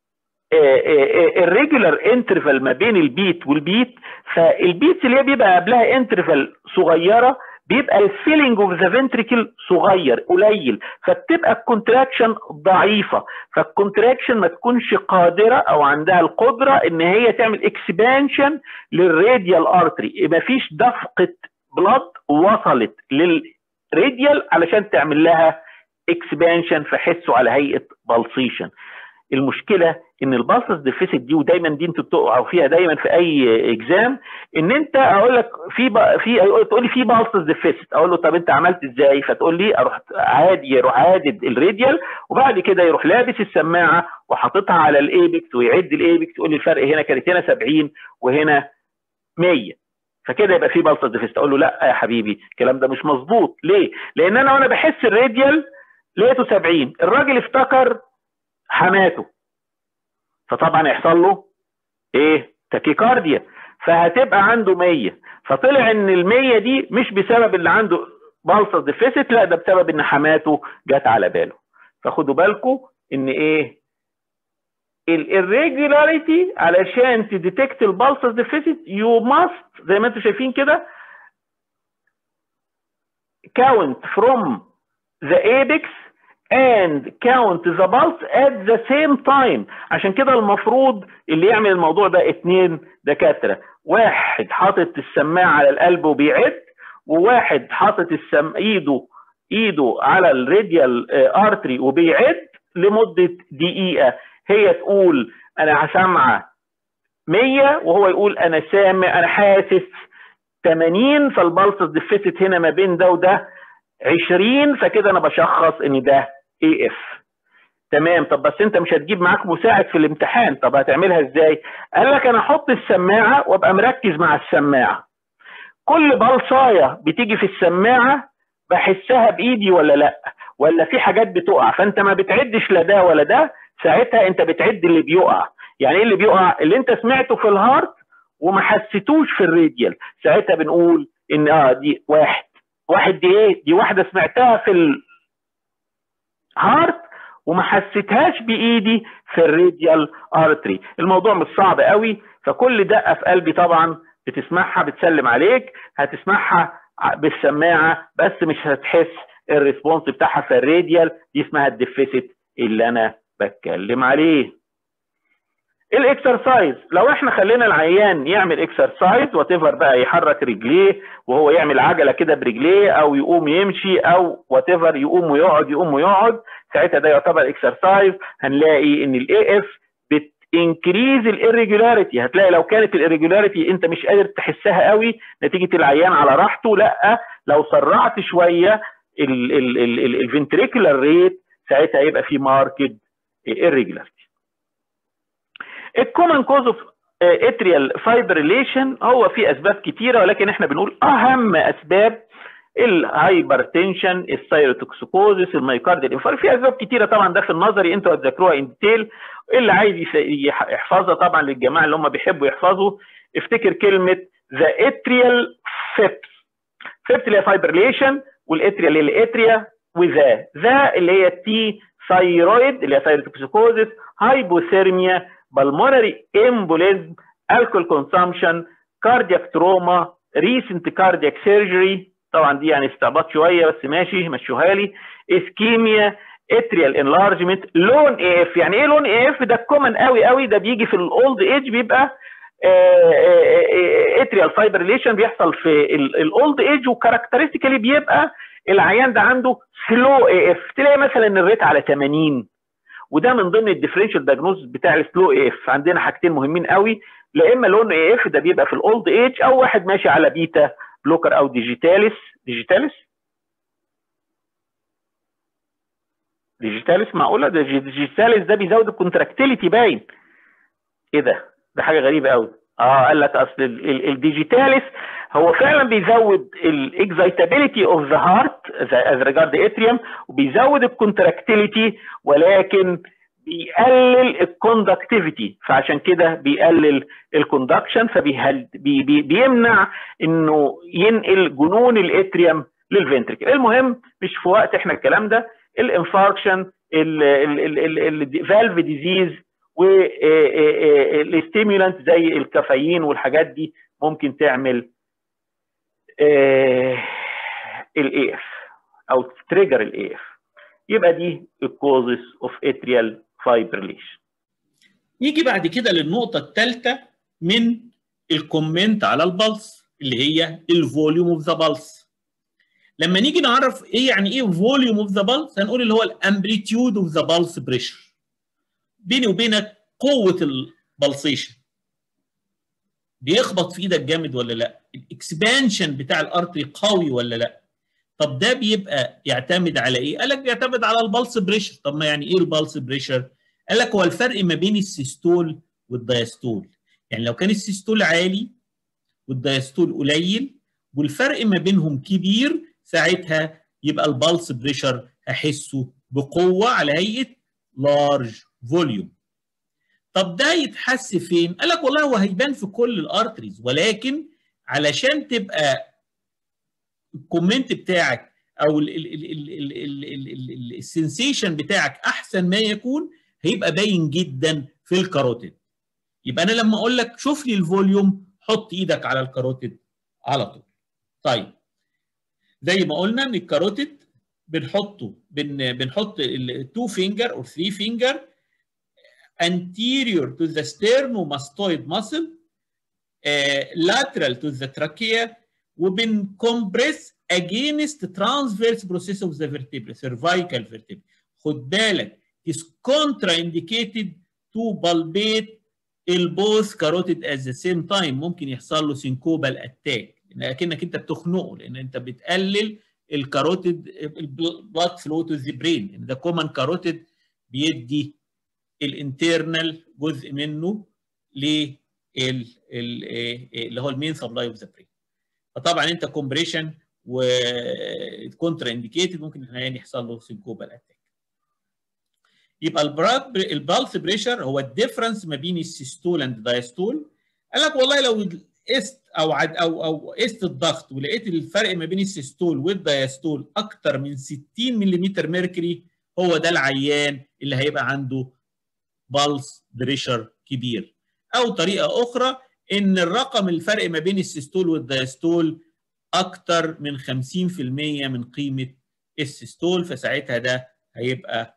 الريجولار انترفال ما بين البيت والبيت فالبيت اللي هي بيبقى قبلها انترفال صغيره بيبقى الفيلينج اوف ذا فنتريكل صغير قليل فبتبقى الكونتراكشن ضعيفه فالكونتراكشن ما تكونش قادره او عندها القدره ان هي تعمل اكسبانشن للراديال ارتري ما فيش دفقه بلاد وصلت للراديال علشان تعمل لها اكسبانشن فحسوا على هيئه بلسيشن المشكله ان الباسس ديفيسيت دي ودايما دي انتوا بتقعوا فيها دايما في اي اكزام ان انت اقول لك في ب... في تقول لي في بالسس ديفيسيت اقول له طب انت عملت ازاي فتقول لي اروح عادي يروح عادد الراديال وبعد كده يروح لابس السماعه وحاططها على الايبكس ويعد الايبكس يقول لي الفرق هنا كانت هنا 70 وهنا 100 فكده يبقى في بالسس ديفيسيت اقول له لا يا حبيبي الكلام ده مش مظبوط ليه؟ لان انا وانا بحس الراديال لقيته 70 الراجل افتكر حماته فطبعا يحصل له ايه تاكيكارديا فهتبقى عنده 100 فطلع ان ال 100 دي مش بسبب اللي عنده بالسس ديفيسيت لا ده بسبب ان حماته جت على باله فخدوا بالكم ان ايه الirregularity علشان تديتكت البالسس ديفيسيت يو ماست زي ما انتم شايفين كده count from the apex and count the pulse at the same time عشان كده المفروض اللي يعمل الموضوع ده اتنين دكاترة واحد حاطط السماعة على القلب وبيعد وواحد حاطط السم ايده ايده على الراديال ارتري وبيعد لمدة دقيقة هي تقول انا سامعة 100 وهو يقول انا سامع انا حاسس 80 فالبلسس ديفيسيت هنا ما بين ده وده 20 فكده انا بشخص ان ده اي اف تمام طب بس انت مش هتجيب معاك مساعد في الامتحان طب هتعملها ازاي قال لك انا احط السماعه وابقى مركز مع السماعه كل بلصايه بتيجي في السماعه بحسها بايدي ولا لا ولا في حاجات بتقع فانت ما بتعدش لا ده ولا ده ساعتها انت بتعد اللي بيقع يعني ايه اللي بيقع اللي انت سمعته في الهارت وما حسيتوش في الراديال ساعتها بنقول ان اه دي واحد واحد دي ايه دي واحده سمعتها في الهارت وما حسيتهاش بايدي في الراديال ارتري الموضوع مش صعب قوي فكل دقه في قلبي طبعا بتسمعها بتسلم عليك هتسمعها بالسماعه بس مش هتحس الريسبونس بتاعها في الراديال دي اسمها الديفيسيت اللي انا بتكلم عليه الاكسرسايز لو احنا خلينا العيان يعمل اكسرسايز وات بقى يحرك رجليه وهو يعمل عجله كده برجليه او يقوم يمشي او وات يقوم ويقعد يقوم ويقعد ساعتها ده يعتبر اكسرسايز هنلاقي ان الاي اف بتنكريز الاريجولاريتي هتلاقي لو كانت الاريجولاريتي انت مش قادر تحسها قوي نتيجه العيان على راحته لا لو سرعت شويه الفنتريكولار ريت ساعتها هيبقى في ماركت irregularity الكومن كوز اوف اتريال فايبريليشن هو في اسباب كتيره ولكن احنا بنقول اهم اسباب الهايبرتنشن السيروتوكسيكوزيس الميوكارديال انفار في اسباب كتيره طبعا ده في النظري انتوا هتذاكروها ان ديتيل اللي عايز يحفظها طبعا للجماعه اللي هم بيحبوا يحفظوا افتكر كلمه ذا اتريال فيبس فيبس اللي هي فايبريليشن والاتريال اللي هي الاتريا وذا ذا اللي هي التي ثايرويد اللي هي ثايروتوكسيكوزيس هايبوثيرميا بالمونري امبوليزم الكول كونسامشن كاردياك تروما ريسنت كاردياك سيرجري طبعا دي يعني استعباط شويه بس ماشي مشوها لي اسكيميا اتريال انلارجمنت لون اي اف يعني ايه لون اي اف ده كومن قوي قوي ده بيجي في الاولد ايج بيبقى اتريال فايبريليشن بيحصل في الاولد ايج وكاركترستيكالي بيبقى العيان ده عنده سلو اي اف تلاقي مثلا الريت على 80 وده من ضمن الديفرنشال دايجنوز بتاع السلو اي اف عندنا حاجتين مهمين قوي لا اما لون اي اف ده بيبقى في الاولد ايج او واحد ماشي على بيتا بلوكر او ديجيتاليس ديجيتاليس ديجيتاليس معقوله ده ديجيتاليس ده بيزود الكونتراكتيليتي باين ايه ده ده حاجه غريبه قوي اه قال لك اصل الديجيتاليس هو فعلا بيزود الاكزايتابيليتي اوف ذا هارت از ريجارد اتريوم وبيزود الكونتراكتيليتي ولكن بيقلل الكوندكتيفيتي فعشان كده بيقلل الكوندكشن فبيمنع انه ينقل جنون الاتريوم للفنتريكل المهم مش في وقت احنا الكلام ده الانفاركشن الفالف ديزيز والستيمولانت زي الكافيين والحاجات دي ممكن تعمل الاي اف او تريجر الاي اف يبقى دي الكوزز اوف اتريال فايبريليشن نيجي بعد كده للنقطه الثالثه من الكومنت على البلس اللي هي الفوليوم اوف ذا بلس لما نيجي نعرف ايه يعني ايه فوليوم اوف ذا بلس هنقول اللي هو الامبليتيود اوف ذا بلس بريشر بيني وبينك قوه البلسيشن بيخبط في ايدك جامد ولا لا الاكسبانشن بتاع الارتري قوي ولا لا طب ده بيبقى يعتمد على ايه قال لك بيعتمد على البلس بريشر طب ما يعني ايه البلس بريشر قال لك هو الفرق ما بين السيستول والدايستول يعني لو كان السيستول عالي والدايستول قليل والفرق ما بينهم كبير ساعتها يبقى البلس بريشر هحسه بقوه على هيئه لارج فوليوم طب ده يتحس فين؟ قال لك والله هو هيبان في كل الارتريز ولكن علشان تبقى الكومنت بتاعك او السنسيشن بتاعك احسن ما يكون هيبقى باين جدا في الكاروتيد يبقى انا لما اقول لك شوف لي الفوليوم حط ايدك على الكاروتيد على طول طيب زي ما قلنا ان الكاروتيد بنحطه بن بنحط التو فينجر او 3 فينجر anterior to the sternomastoid muscle uh, lateral to the trachea وبنكمبريس against transverse process of the vertebrae cervical vertebrae خد بالك is contraindicated to palpate البوث carotid at the same time ممكن يحصل له سينكوبال اتاك لكنك انت بتخنقه لان انت بتقلل الكاروتيد البلاد فلو تو ذا برين ده كومن كاروتيد بيدي الانترنال جزء منه ل اللي هو المين سبلاي اوف ذا برين فطبعا انت كومبريشن وكونترا انديكيتد ممكن يعني يحصل له سينكوبال اتاك يبقى البلس بريشر هو الديفرنس ما بين السيستول اند دايستول قال لك والله لو قست او عد او او قست الضغط ولقيت الفرق ما بين السيستول والدايستول اكتر من 60 ملم ميركوري هو ده العيان اللي هيبقى عنده بالس بريشر كبير او طريقه اخرى ان الرقم الفرق ما بين السيستول والدايستول اكتر من 50% من قيمه السيستول فساعتها ده هيبقى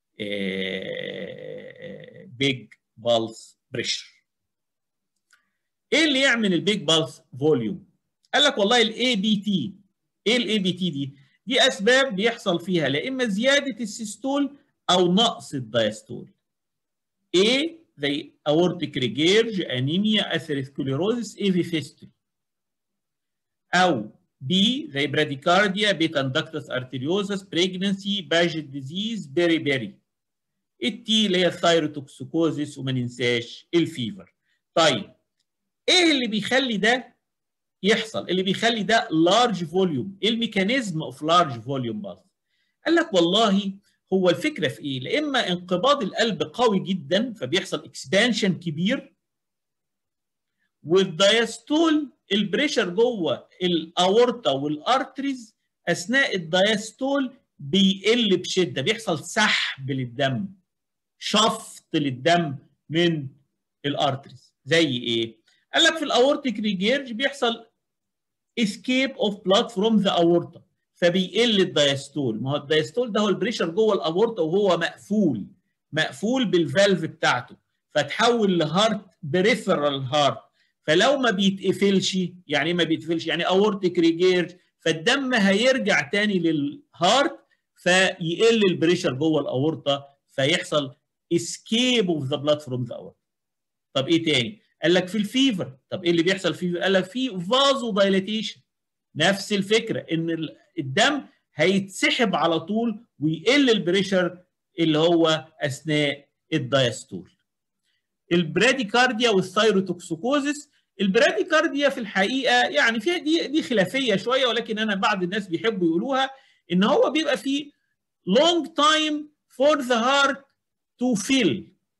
بيج بالس بريشر ايه اللي يعمل البيج بالس فوليوم قال لك والله الاي بي تي ايه الاي بي تي دي دي اسباب بيحصل فيها لا اما زياده السيستول او نقص الدايستول A زي aortic regurg anemia atherosclerosis AV fistula او B زي bradycardia beta ductus arteriosus pregnancy Paget disease بيري بيري التي اللي هي الثايروتوكسيكوزيس وما ننساش الفيفر طيب ايه اللي بيخلي ده يحصل اللي بيخلي ده لارج فوليوم ايه الميكانيزم اوف لارج فوليوم باث قال لك والله هو الفكره في ايه لا اما انقباض القلب قوي جدا فبيحصل اكسبانشن كبير والدايستول البريشر جوه الاورطه والارتريز اثناء الدايستول بيقل بشده بيحصل سحب للدم شفط للدم من الارتريز زي ايه قال لك في الاورتيك ريجيرج بيحصل escape of blood from the aorta فبيقل الدايستول ما هو الدايستول ده هو البريشر جوه الاورطه وهو مقفول مقفول بالفالف بتاعته فتحول لهارت بريفرال هارت فلو ما بيتقفلش يعني ايه ما بيتقفلش يعني اورتيك ريجيرج فالدم هيرجع تاني للهارت فيقل البريشر جوه الاورطه فيحصل escape of the blood from the aorta طب ايه تاني قال لك في الفيفر طب ايه اللي بيحصل في قال لك في فازو دايليتيشن نفس الفكره ان الدم هيتسحب على طول ويقل البريشر اللي هو اثناء الدايستول البراديكارديا والثايروتوكسيكوزيس البراديكارديا في الحقيقه يعني فيها دي دي خلافيه شويه ولكن انا بعض الناس بيحبوا يقولوها ان هو بيبقى فيه long time for the heart to fill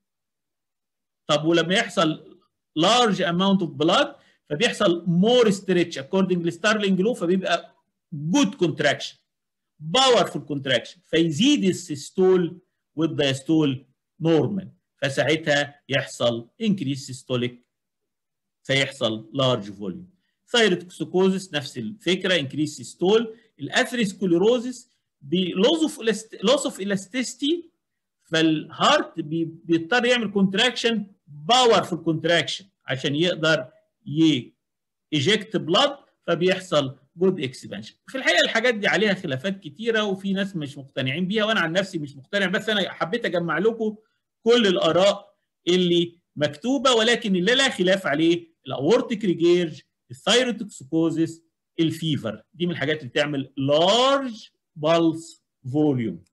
طب ولما يحصل large amount of blood فبيحصل more stretch according لستارلينج لو فبيبقى good contraction powerful contraction فيزيد السيستول والدايستول نورمال فساعتها يحصل increase systolic فيحصل large volume ثايروتوكسيكوزيس نفس الفكره increase systole الاثيروسكليروزيس بلوس اوف elasticity فالهارت بيضطر يعمل كونتراكشن باورفul كونتراكشن عشان يقدر يجكت بلاد فبيحصل جود اكسبانشن في الحقيقه الحاجات دي عليها خلافات كتيره وفي ناس مش مقتنعين بيها وانا عن نفسي مش مقتنع بس انا حبيت اجمع لكم كل الاراء اللي مكتوبه ولكن اللي لا خلاف عليه الاورتيك ريجيرج الثايروتوكسيكوزيس الفيفر دي من الحاجات اللي بتعمل لارج بالس فوليوم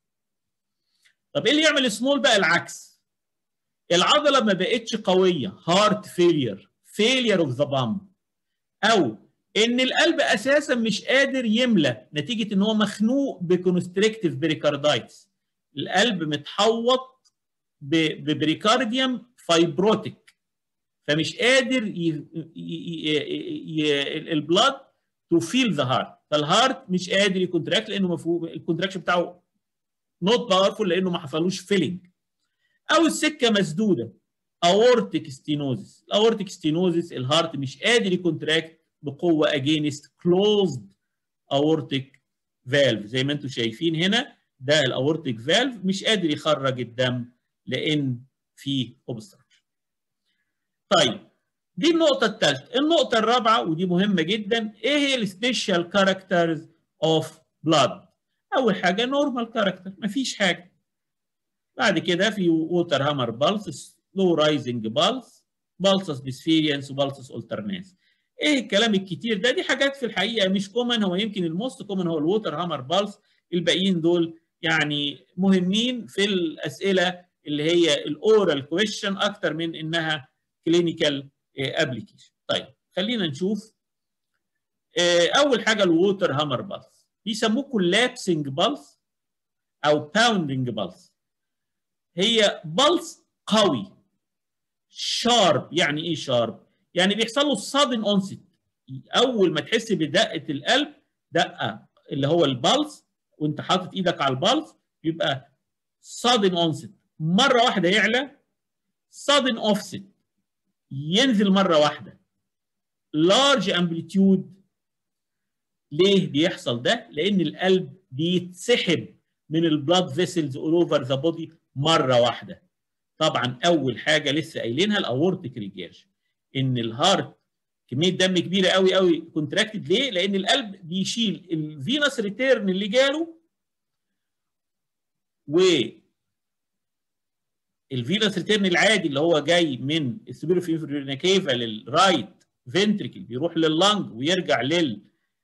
طب ايه اللي يعمل سمول بقى العكس العضله ما بقتش قويه هارت فيلير فيلير اوف ذا بامب او ان القلب اساسا مش قادر يملى نتيجه ان هو مخنوق بكونستريكتيف بريكاردايتس القلب متحوط ببريكارديوم فايبروتيك فمش قادر ي... ي... ي... البلاد تو فيل ذا هارت فالهارت مش قادر يكونتراكت لانه مفهوم الكونتراكشن بتاعه نوت باورفول لانه ما حصلوش فيلنج او السكه مسدوده اورتيك ستينوزيس الاورتيك ستينوزيس الهارت مش قادر يكونتراكت بقوه اجينست كلوزد اورتيك فالف زي ما انتم شايفين هنا ده الاورتيك فالف مش قادر يخرج الدم لان في اوبستراكشن طيب دي النقطه الثالثه النقطه الرابعه ودي مهمه جدا ايه هي السبيشال كاركترز اوف بلاد اول حاجه نورمال كاركتر مفيش حاجه بعد كده في ووتر هامر بالس لو رايزنج بالس بالسس ديسفيرينس وبالسس الترناس ايه الكلام الكتير ده دي حاجات في الحقيقه مش كومن هو يمكن الموست كومن هو الووتر هامر بالس الباقيين دول يعني مهمين في الاسئله اللي هي الاورال كويشن اكتر من انها كلينيكال ابلكيشن طيب خلينا نشوف اول حاجه الووتر هامر بالس بيسموه كولابسنج بالس او باوندنج بالس هي بلس قوي شارب يعني ايه شارب يعني بيحصل له sudden onset اول ما تحس بدقه القلب دقه اللي هو البلس وانت حاطط ايدك على البلس يبقى sudden onset مره واحده يعلى sudden offset ينزل مره واحده large amplitude ليه بيحصل ده؟ لان القلب بيتسحب من البلاد فيسلز اول اوفر ذا بودي مره واحده. طبعا اول حاجه لسه قايلينها الاورتيك ريجيرج ان الهارت كميه دم كبيره قوي قوي كونتراكتد ليه؟ لان القلب بيشيل الفينس ريتيرن اللي جاله و الفينس ريتيرن العادي اللي هو جاي من السوبيرو كيفا للرايت فنتريكل بيروح لللنج ويرجع لل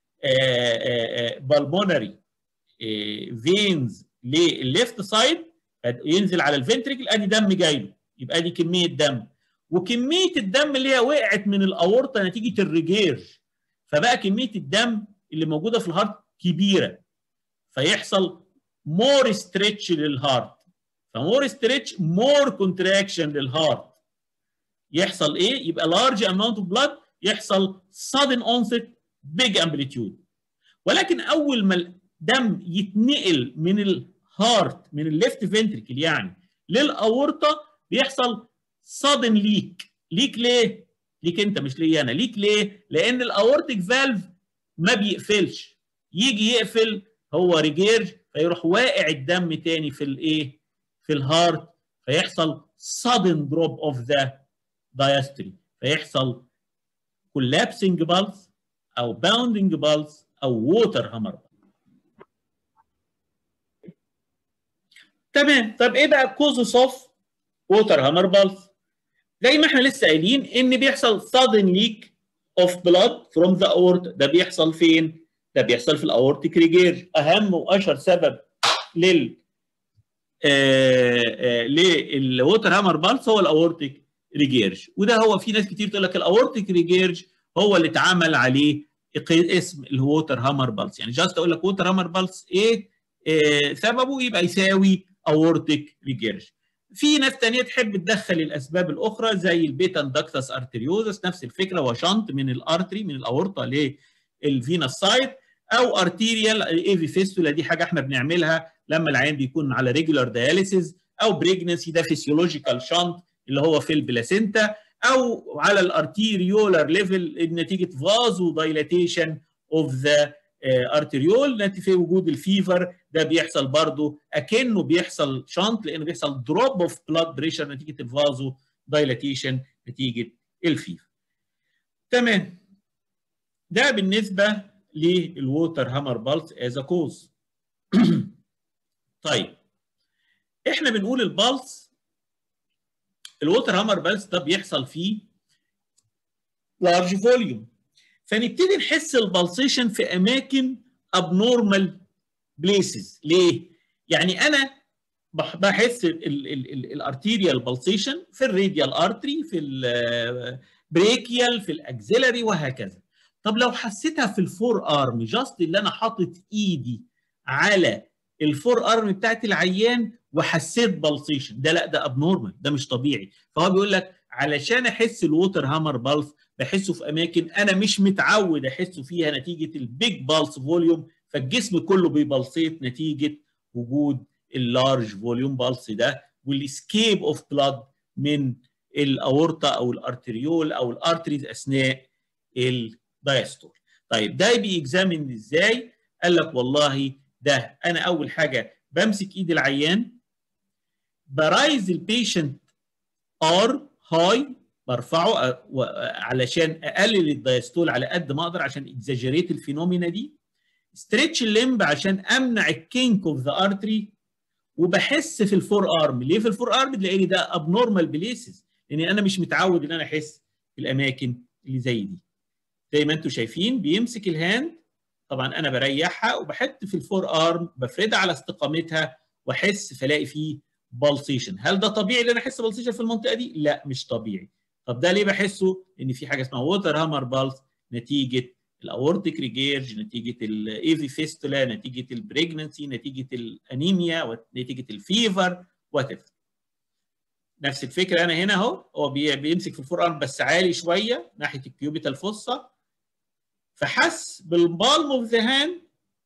بالمونري فينز للليفت سايد ينزل على الفنتريكل ادي دم جاي له يبقى دي كميه دم وكميه الدم اللي هي وقعت من الاورطه نتيجه الريجيرج فبقى كميه الدم اللي موجوده في الهارت كبيره فيحصل مور ستريتش للهارت فمور ستريتش مور كونتراكشن للهارت يحصل ايه يبقى لارج اماونت اوف بلاد يحصل sudden onset big amplitude ولكن اول ما الدم يتنقل من الهارت من الليفت فنتريكل يعني للاورطه بيحصل sudden ليك ليك ليه ليك انت مش ليا انا ليك ليه لان الاورتيك فالف ما بيقفلش يجي يقفل هو ريجيرج فيروح واقع الدم تاني في الايه في الهارت فيحصل sudden drop of the diastole فيحصل collapsing pulse او bounding pulse او water hammer تمام طب ايه بقى كوزوس اوف ووتر هامر بالز زي ما احنا لسه قايلين ان بيحصل sudden leak of blood from the aorta ده بيحصل فين ده بيحصل في الاورتيك ريجيرج اهم واشهر سبب لل للووتر هامر بالز هو الاورتيك ريجيرج وده هو في ناس كتير تقول لك الاورتيك ريجيرج هو اللي اتعمل عليه اسم الووتر هامر بالز يعني جاست اقول لك ووتر هامر بالز ايه, إيه سببه يبقى يساوي اورتيك ريجيرج في ناس تانية تحب تدخل الاسباب الاخرى زي البيتا اندكتس ارتريوزس نفس الفكره هو شنط من الارتري من الاورطه للفينس سايد او ارتيريال ايفي فيستولا دي حاجه احنا بنعملها لما العيان بيكون على ريجولار دياليسيز او بريجنسي ده فيسيولوجيكال شنط اللي هو في البلاسينتا او على الارتيريولار ليفل نتيجه فازو دايلاتيشن اوف ذا ارتريول نتيجه وجود الفيفر ده بيحصل برضو اكنه بيحصل شنط لانه بيحصل دروب اوف بلاد بريشر نتيجه الفازو دايلاتيشن نتيجه الفيفر تمام ده بالنسبه للووتر هامر بالز از كوز طيب احنا بنقول البلس الووتر هامر بالز ده بيحصل فيه لارج فوليوم فنبتدي نحس البلسيشن في اماكن ابنورمال بليسز ليه؟ يعني انا بحس الارتيريال بلسيشن في الراديال ارتري في البريكيال في الاكزيلري وهكذا طب لو حسيتها في الفور ارم جاست اللي انا حاطط ايدي على الفور ارم بتاعت العيان وحسيت بلسيشن ده لا ده ابنورمال ده مش طبيعي فهو بيقول لك علشان احس الووتر هامر بالس بحسه في اماكن انا مش متعود احسه فيها نتيجه البيج بالس فوليوم فالجسم كله بيبلسيت نتيجه وجود اللارج فوليوم بالس ده والاسكيب اوف بلاد من الاورطه او الارتريول او الارتريز اثناء الدايستول. طيب ده بيكزامن ازاي؟ قال لك والله ده انا اول حاجه بمسك ايد العيان برايز البيشنت ار هاي برفعه علشان اقلل الدايستول على قد ما اقدر عشان اكزاجريت الفينومينا دي ستريتش الليمب عشان امنع الكينك اوف ذا ارتري وبحس في الفور ارم ليه في الفور ارم لان ده ابنورمال بليسز لان انا مش متعود ان انا احس في الاماكن اللي زي دي زي ما انتم شايفين بيمسك الهاند طبعا انا بريحها وبحط في الفور ارم بفردها على استقامتها واحس فلاقي فيه بالسيشن هل ده طبيعي ان انا احس بالسيشن في المنطقه دي لا مش طبيعي طب ده ليه بحسه ان في حاجه اسمها ووتر هامر بالس نتيجه الاورتيك ريجيرج نتيجه الايفي فيستولا نتيجه البريجننسي نتيجه الانيميا نتيجه الفيفر وات نفس الفكره انا هنا اهو هو بيمسك في الفور ارم بس عالي شويه ناحيه الكيوبيتال فوسا فحس بالبالم اوف ذا هاند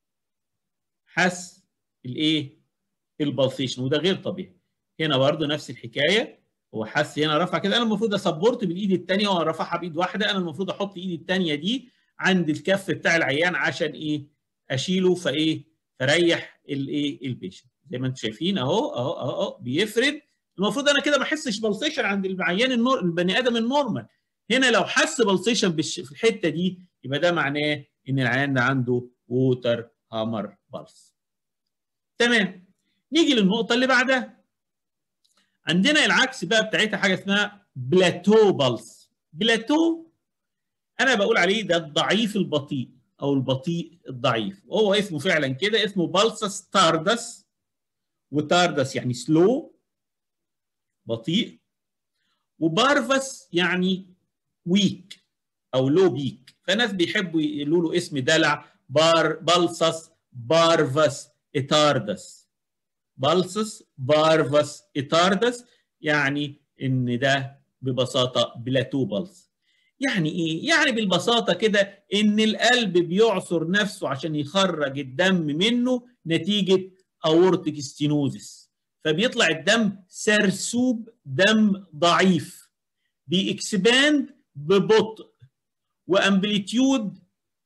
حس الايه البلسيشن وده غير طبيعي هنا برضه نفس الحكايه هو حس هنا رفع كده انا المفروض اسبورت بالايد الثانيه وانا رافعها بايد واحده انا المفروض احط ايدي الثانيه دي عند الكف بتاع العيان عشان ايه اشيله فايه فريح الايه البيشنت زي ما انتم شايفين اهو اهو اهو بيفرد المفروض انا كده ما احسش بلسيشن عند العيان النور البني ادم النورمال هنا لو حس بلسيشن في الحته دي يبقى ده معناه ان العيان ده عنده ووتر هامر بالس تمام نيجي للنقطه اللي بعدها عندنا العكس بقى بتاعتها حاجه اسمها بلاتو بالس بلاتو انا بقول عليه ده الضعيف البطيء او البطيء الضعيف وهو اسمه فعلا كده اسمه بالسس تاردس وتاردس يعني سلو بطيء وبارفس يعني ويك او لو بيك فناس بيحبوا يقولوا له اسم دلع بار بالسس بارفس اتاردس بالسس بارفس اتاردس يعني ان ده ببساطه بلاتو بالس يعني ايه يعني بالبساطه كده ان القلب بيعصر نفسه عشان يخرج الدم منه نتيجه اورتيك ستينوزس فبيطلع الدم سرسوب دم ضعيف بيكسباند ببطء وامبليتيود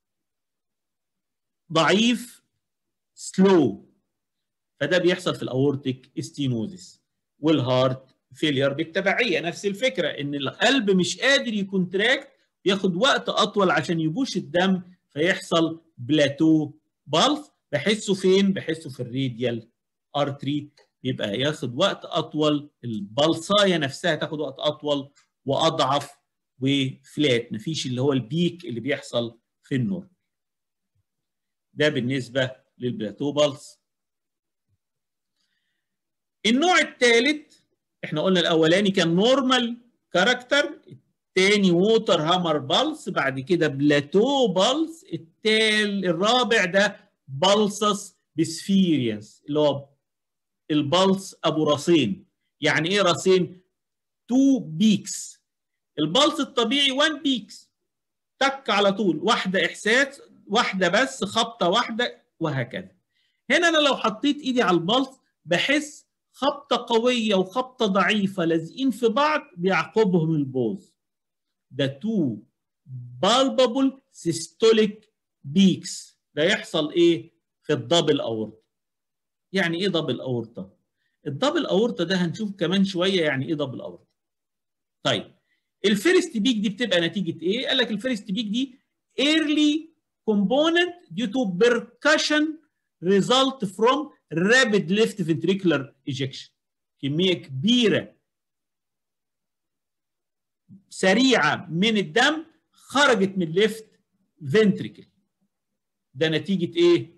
ضعيف سلو فده بيحصل في الاورتيك ستينوزس والهارت فيلير بالتبعيه نفس الفكره ان القلب مش قادر يكونتراكت ياخد وقت اطول عشان يبوش الدم فيحصل بلاتو بالس بحسه فين بحسه في الراديال ارتري يبقى ياخد وقت اطول البلصايه نفسها تاخد وقت اطول واضعف وفلات مفيش اللي هو البيك اللي بيحصل في النور ده بالنسبه للبلاتو بالس النوع الثالث احنا قلنا الاولاني كان نورمال كاركتر الثاني ووتر هامر بالس بعد كده بلاتو بالس التال الرابع ده بالسس بسفيرينس اللي هو البلس ابو راسين يعني ايه راسين تو بيكس البلس الطبيعي 1 بيكس تك على طول واحده احساس واحده بس خبطه واحده وهكذا هنا انا لو حطيت ايدي على البلس بحس خبطه قويه وخبطه ضعيفه لازقين في بعض بيعقبهم البوز ده تو بالبابل سيستوليك بيكس ده يحصل ايه في الدبل اورتا يعني ايه دبل اورتا الدبل اورتا ده هنشوف كمان شويه يعني ايه دبل اورتا طيب الفيرست بيك دي بتبقى نتيجه ايه قال لك الفيرست بيك دي early component due to percussion result from rapid left ventricular ejection كميه كبيره سريعه من الدم خرجت من الليفت فنتريكل ده نتيجه ايه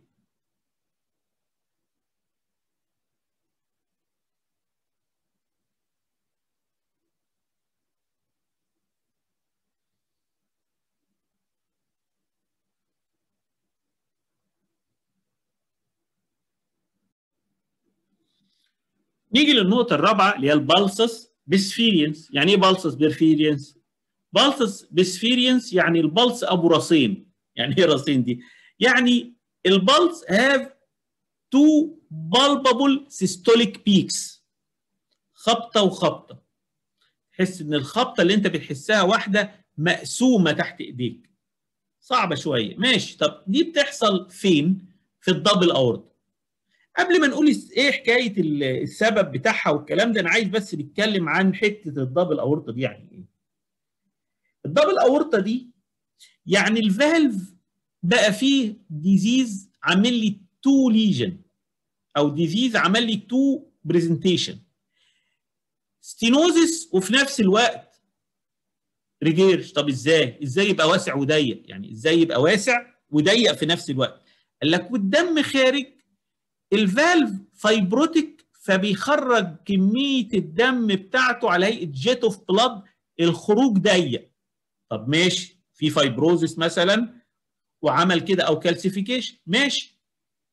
نيجي للنقطة الرابعة اللي هي البالسس بسفيرينس، يعني ايه بالسس بيرفيرينس؟ بالسس بسفيرينس يعني البلس ابو راسين، يعني ايه راسين دي؟ يعني البلس هاف تو بالبابل سيستوليك بيكس خبطة وخبطة تحس ان الخبطة اللي انت بتحسها واحدة مقسومة تحت ايديك صعبة شوية ماشي طب دي بتحصل فين؟ في الدبل اورد قبل ما نقول ايه حكايه السبب بتاعها والكلام ده انا عايز بس نتكلم عن حته الدبل اورطه دي يعني ايه الدبل اورطه دي يعني الفالف بقى فيه ديزيز عامل لي تو ليجن او ديزيز عمل لي تو برزنتيشن ستينوزس وفي نفس الوقت ريجيرش طب ازاي ازاي يبقى واسع وضيق يعني ازاي يبقى واسع وضيق في نفس الوقت قال لك والدم خارج الفالف فايبروتيك فبيخرج كميه الدم بتاعته على هيئه جيت اوف بلاد الخروج ضيق طب ماشي في فايبروزس مثلا وعمل كده او كالسيفيكيشن ماشي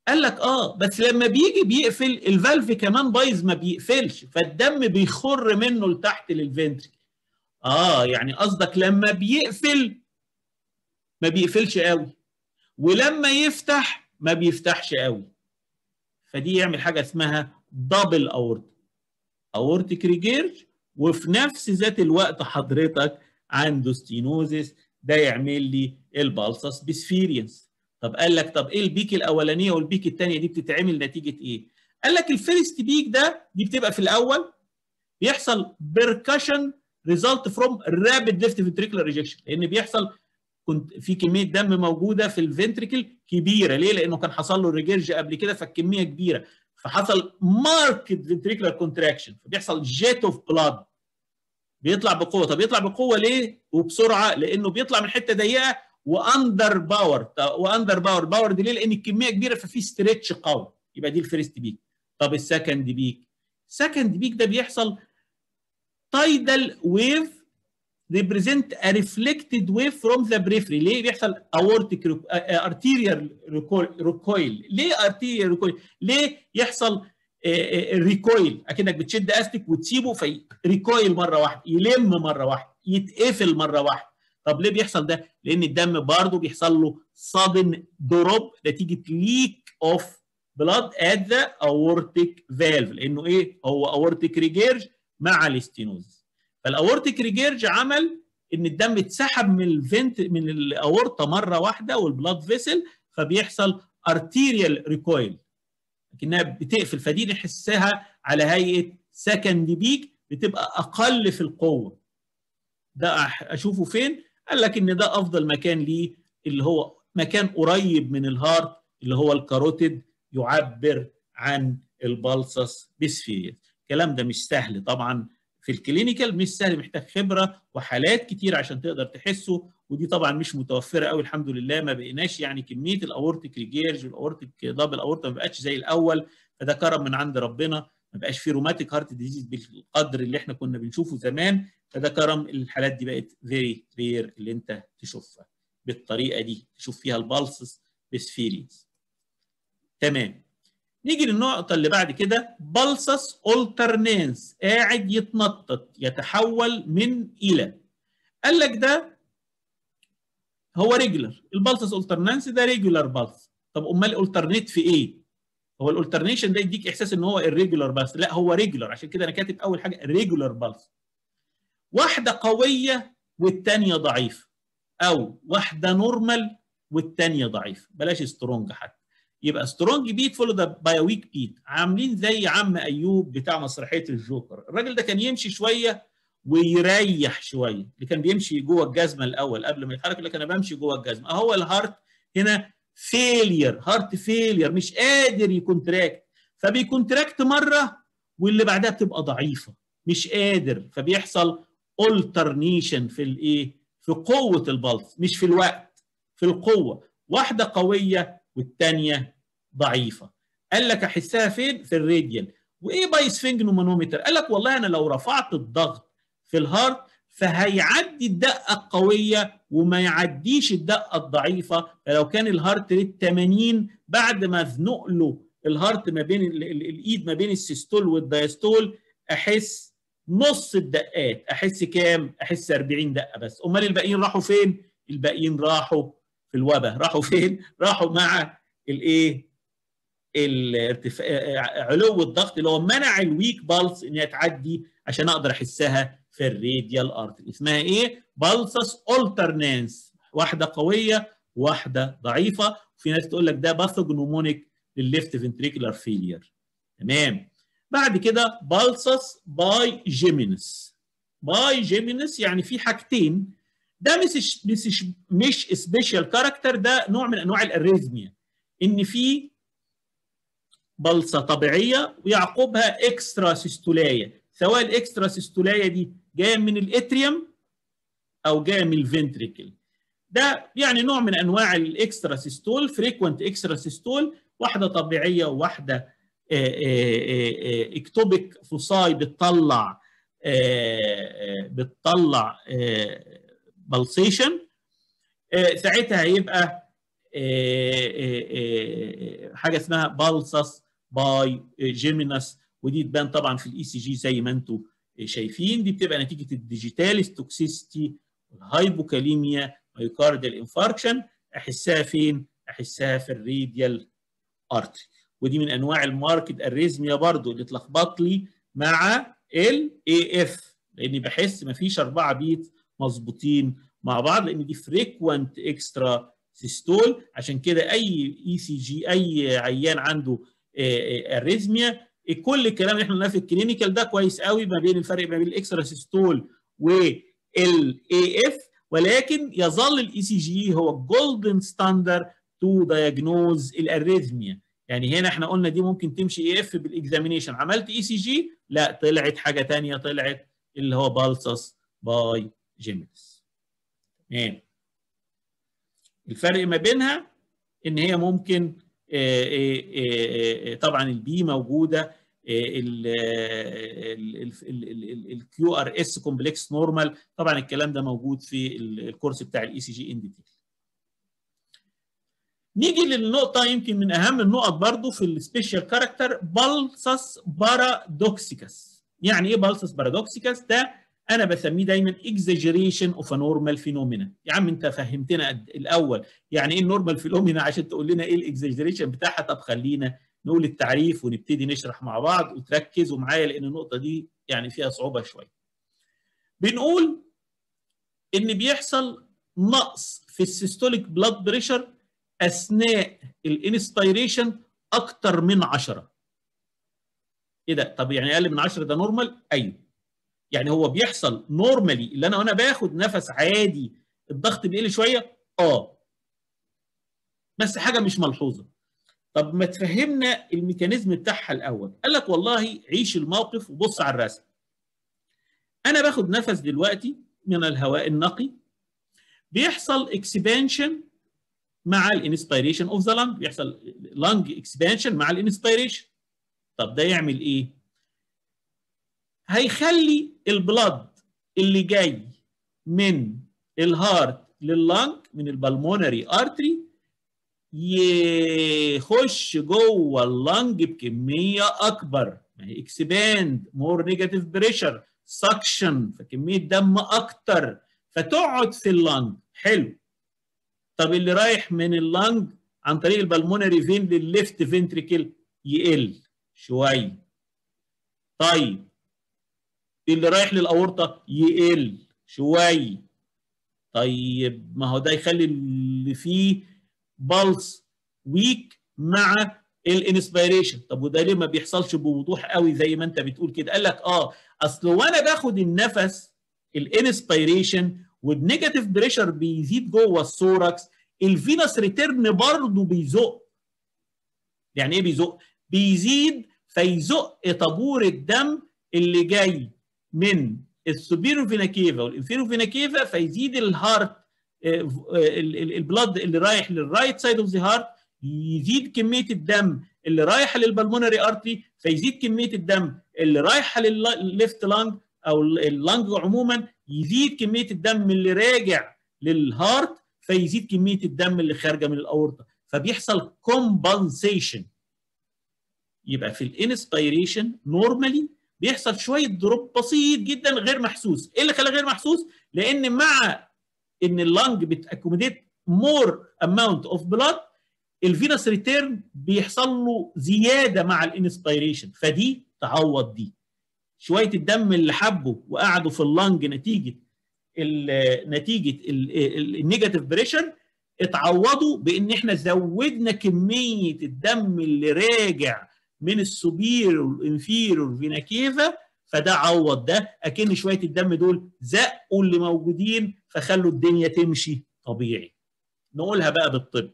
قال لك اه بس لما بيجي بيقفل الفالف كمان بايظ ما بيقفلش فالدم بيخر منه لتحت للفنتريكل اه يعني قصدك لما بيقفل ما بيقفلش قوي ولما يفتح ما بيفتحش قوي فدي يعمل حاجه اسمها دبل اورت اورتيك ريجيرج وفي نفس ذات الوقت حضرتك عنده ستينوزيس ده يعمل لي البالسس بسفيرينس طب قال لك طب ايه البيك الاولانيه والبيك الثانيه دي بتتعمل نتيجه ايه قال لك الفيرست بيك ده دي بتبقى في الاول بيحصل بيركشن ريزلت فروم رابيد ليفت فنتريكولار ريجكشن لان بيحصل كنت في كميه دم موجوده في الفنتريكل كبيره ليه لانه كان حصل له ريجيرج قبل كده فالكميه كبيره فحصل ماركت فنتريكولار كونتراكشن فبيحصل جيت اوف بلاد بيطلع بقوه طب يطلع بقوه ليه وبسرعه لانه بيطلع من حته ضيقه واندر باور واندر باور باور دي ليه لان الكميه كبيره ففي ستريتش قوي يبقى دي الفيرست بيك طب السكند بيك السكند بيك ده بيحصل تايدال ويف represent a reflected wave from the periphery ليه بيحصل aortic arterial recoil ليه arterial recoil ليه يحصل ريكويل اكنك بتشد استك وتسيبه فريكويل مره واحده يلم مره واحده يتقفل مره واحده طب ليه بيحصل ده لان الدم برضه بيحصل له sudden دروب نتيجه ليك اوف بلاد ات ذا اورتيك فالف لانه ايه هو اورتيك ريجيرج مع الاستينوز فالاورتيك ريجيرج عمل ان الدم اتسحب من الفنت من الاورطه مره واحده والبلاد فيسل فبيحصل ارتيريال ريكويل لكنها بتقفل فدي نحسها على هيئه سكند بيك بتبقى اقل في القوه ده اشوفه فين قال لك ان ده افضل مكان ليه اللي هو مكان قريب من الهارت اللي هو الكاروتيد يعبر عن البلسس بسفيريس الكلام ده مش سهل طبعا في الكلينيكال مش سهل محتاج خبره وحالات كتير عشان تقدر تحسه ودي طبعا مش متوفره قوي الحمد لله ما بقيناش يعني كميه الاورتيك ريجيرج والاورتيك دبل اورتا ما بقتش زي الاول فده كرم من عند ربنا ما بقاش في روماتيك هارت ديزيز بالقدر اللي احنا كنا بنشوفه زمان فده كرم الحالات دي بقت فيري رير اللي انت تشوفها بالطريقه دي تشوف فيها البالسس بسفيريز تمام نيجي للنقطة اللي بعد كده بلسس اولترنانس قاعد يتنطط يتحول من إلى قال لك ده هو ريجولار البلسس اولترنانس ده ريجولار بلس طب امال اولترنيت في ايه؟ هو الاولترنيشن ده يديك احساس ان هو الريجولار بلس لا هو ريجولار عشان كده انا كاتب اول حاجه ريجولار بلس واحده قويه والثانيه ضعيفه او واحده نورمال والثانيه ضعيفه بلاش سترونج حتى يبقى سترونج بيت فولو باي ويك بيت عاملين زي عم ايوب بتاع مسرحيه الجوكر الراجل ده كان يمشي شويه ويريح شويه اللي كان بيمشي جوه الجزمه الاول قبل ما يتحرك يقول لك انا بمشي جوه الجزمه اهو الهارت هنا فيلير هارت فيلير مش قادر يكونتراكت فبيكونتراكت مره واللي بعدها بتبقى ضعيفه مش قادر فبيحصل اولترنيشن في الايه في قوه البلس مش في الوقت في القوه واحده قويه والثانيه ضعيفه قال لك احسها فين في الراديال وايه باي سفنجنومانومتر قال لك والله انا لو رفعت الضغط في الهارت فهيعدي الدقه القويه وما يعديش الدقه الضعيفه فلو كان الهارت ريت 80 بعد ما ازنق له الهارت ما بين الايد ما بين السيستول والدايستول احس نص الدقات احس كام احس 40 دقه بس امال الباقيين راحوا فين الباقيين راحوا في الوباء راحوا فين راحوا مع الايه الارتفاع علو الضغط اللي هو منع الويك بالس ان هي تعدي عشان اقدر احسها في الراديال ارتري اسمها ايه بالسس اولترنانس واحده قويه واحده ضعيفه وفي ناس تقول لك ده باثوجنومونيك للليفت فنتريكولار فيلير تمام بعد كده بالسس باي جيمينس باي جيمينس يعني في حاجتين ده مش مش مش سبيشال كاركتر ده نوع من انواع الاريزميا ان في بلصه طبيعيه ويعقبها اكسترا سيستولايه سواء الاكسترا سيستولايه دي جايه من الاتريوم او جايه من الفنتريكل ده يعني نوع من انواع الاكسترا سيستول فريكوينت اكسترا سيستول واحده طبيعيه وواحده اكتوبيك فوساي بتطلع بتطلع بلسيشن ساعتها هيبقى حاجه اسمها بالسس باي جيمينس ودي تبان طبعا في الاي سي جي زي ما انتم شايفين دي بتبقى نتيجه الديجيتال توكسيستي الهايبوكاليميا مايوكارديال انفاركشن احسها فين؟ احسها في الريديال ارتري ودي من انواع الماركت اريزميا برضو اللي اتلخبط لي مع الاي اف لاني بحس مفيش اربعه بيت مظبوطين مع بعض لان دي فريكوانت اكسترا سيستول عشان كده اي اي سي جي اي عيان عنده اريزميا كل الكلام اللي احنا قلناه في الكلينيكال ده كويس قوي ما بين الفرق ما بين الاكسترا سيستول والاي اف ولكن يظل الاي سي جي هو الجولدن ستاندر تو دايجنوز الاريزميا يعني هنا احنا قلنا دي ممكن تمشي اي اف بالاكزامينيشن عملت اي سي جي لا طلعت حاجه ثانيه طلعت اللي هو بالسس باي جيمينس تمام الفرق ما بينها ان هي ممكن طبعا البي موجوده الكيو ار اس كومبلكس نورمال طبعا الكلام ده موجود في الكورس بتاع الاي سي جي ان ديتيل نيجي للنقطه يمكن من اهم النقط برضو في السبيشال كاركتر بالسس بارادوكسيكس يعني ايه بالسس بارادوكسيكس ده انا بسميه دايما اكزاجيريشن اوف ا نورمال فينومينا يا عم انت فهمتنا الاول يعني ايه النورمال فينومينا عشان تقول لنا ايه الاكزاجيريشن بتاعها طب خلينا نقول التعريف ونبتدي نشرح مع بعض وتركزوا معايا لان النقطه دي يعني فيها صعوبه شويه بنقول ان بيحصل نقص في السيستوليك بلاد بريشر اثناء الانسبيريشن اكتر من 10 ايه ده طب يعني اقل من 10 ده نورمال ايوه يعني هو بيحصل نورمالي اللي انا وانا باخد نفس عادي الضغط بيقل شويه اه بس حاجه مش ملحوظه طب ما تفهمنا الميكانيزم بتاعها الاول قال لك والله عيش الموقف وبص على الرسم انا باخد نفس دلوقتي من الهواء النقي بيحصل اكسبانشن مع الانسبيريشن اوف ذا لانج بيحصل لانج اكسبانشن مع الانسبيريشن طب ده يعمل ايه هيخلي البلد اللي جاي من الهارت لللانج من البلمونري ارتري يخش جوه اللنج بكميه اكبر ما هي اكسباند مور نيجاتيف بريشر سكشن فكميه دم اكتر فتقعد في اللنج حلو طب اللي رايح من اللنج عن طريق البلمونري فين للليفت فنتريكل يقل شويه طيب اللي رايح للاورطه يقل شويه طيب ما هو ده يخلي اللي فيه بالس ويك مع الانسبيريشن طب وده ليه ما بيحصلش بوضوح قوي زي ما انت بتقول كده قال لك اه اصل وانا باخد النفس الانسبيريشن والنيجاتيف بريشر بيزيد جوه الثوركس الفينس ريتيرن برضه بيزق يعني ايه بيزق بيزيد فيزق طابور الدم اللي جاي من السوبيرو فينا كيفا والانفيرو فينا كيفا فيزيد الهارت البلد اللي رايح للرايت سايد اوف ذا هارت يزيد كميه الدم اللي رايحه للبلمونري ارتري فيزيد كميه الدم اللي رايحه للليفت لانج او اللانج عموما يزيد كميه الدم اللي راجع للهارت فيزيد كميه الدم اللي خارجه من الاورطه فبيحصل كومبنسيشن يبقى في الانسبيريشن نورمالي بيحصل شويه دروب بسيط جدا غير محسوس ايه اللي خلاه غير محسوس لان مع ان اللنج بتاكوموديت مور اماونت اوف بلاد الفينس ريتيرن بيحصل له زياده مع الانسبيريشن فدي تعوض دي شويه الدم اللي حبوا وقعدوا في اللنج نتيجه ال نتيجه النيجاتيف بريشر اتعوضوا بان احنا زودنا كميه الدم اللي راجع من السوبير والانفيرور فينا كيفا فده عوض ده اكن شويه الدم دول زقوا اللي موجودين فخلوا الدنيا تمشي طبيعي نقولها بقى بالطب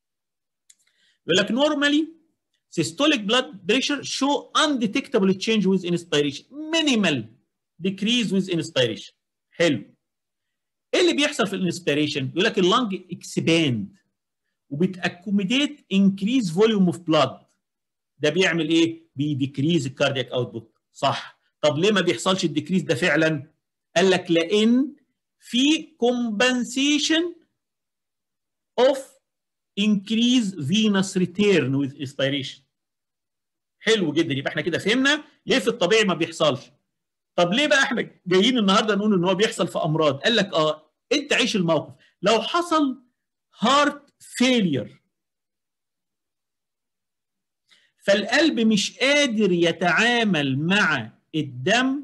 يقول لك normally systolic blood pressure show undetectable change with inspiration minimal decrease with inspiration حلو ايه اللي بيحصل في الانسبيريشن يقول لك اللنج اكسباند وبتاكوميديت انكريز فوليوم اوف بلاد ده بيعمل ايه بيديكريز الكاردياك اوتبوت صح طب ليه ما بيحصلش الديكريز ده فعلا قال لك لان في كومبنسيشن اوف increase venous return with inspiration حلو جدا يبقى احنا كده فهمنا ليه في الطبيعي ما بيحصلش طب ليه بقى احنا جايين النهارده نقول ان هو بيحصل في امراض قال لك اه انت عيش الموقف لو حصل هارت فيلير فالقلب مش قادر يتعامل مع الدم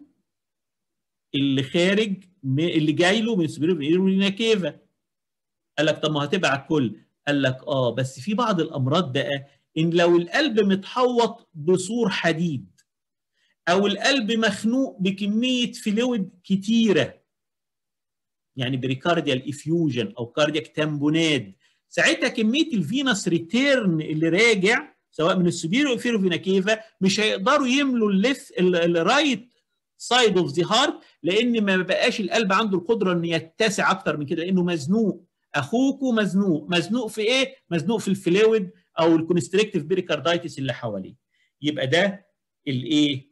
اللي خارج اللي جاي له من سبيرو كيفا قال لك طب ما هتبقى على الكل قال لك اه بس في بعض الامراض بقى ان لو القلب متحوط بسور حديد او القلب مخنوق بكميه فلويد كتيره يعني بريكارديال افيوجن او كاردياك تامبوناد ساعتها كميه الفينس ريتيرن اللي راجع سواء من السوبيرو فيرو فينا كيفا مش هيقدروا يملوا الليف الرايت سايد اوف ذا هارت لان ما بقاش القلب عنده القدره ان يتسع اكتر من كده لانه مزنوق اخوكوا مزنوق مزنوق في ايه مزنوق في الفلويد او الكونستريكتيف بيريكاردايتس اللي حواليه يبقى ده الايه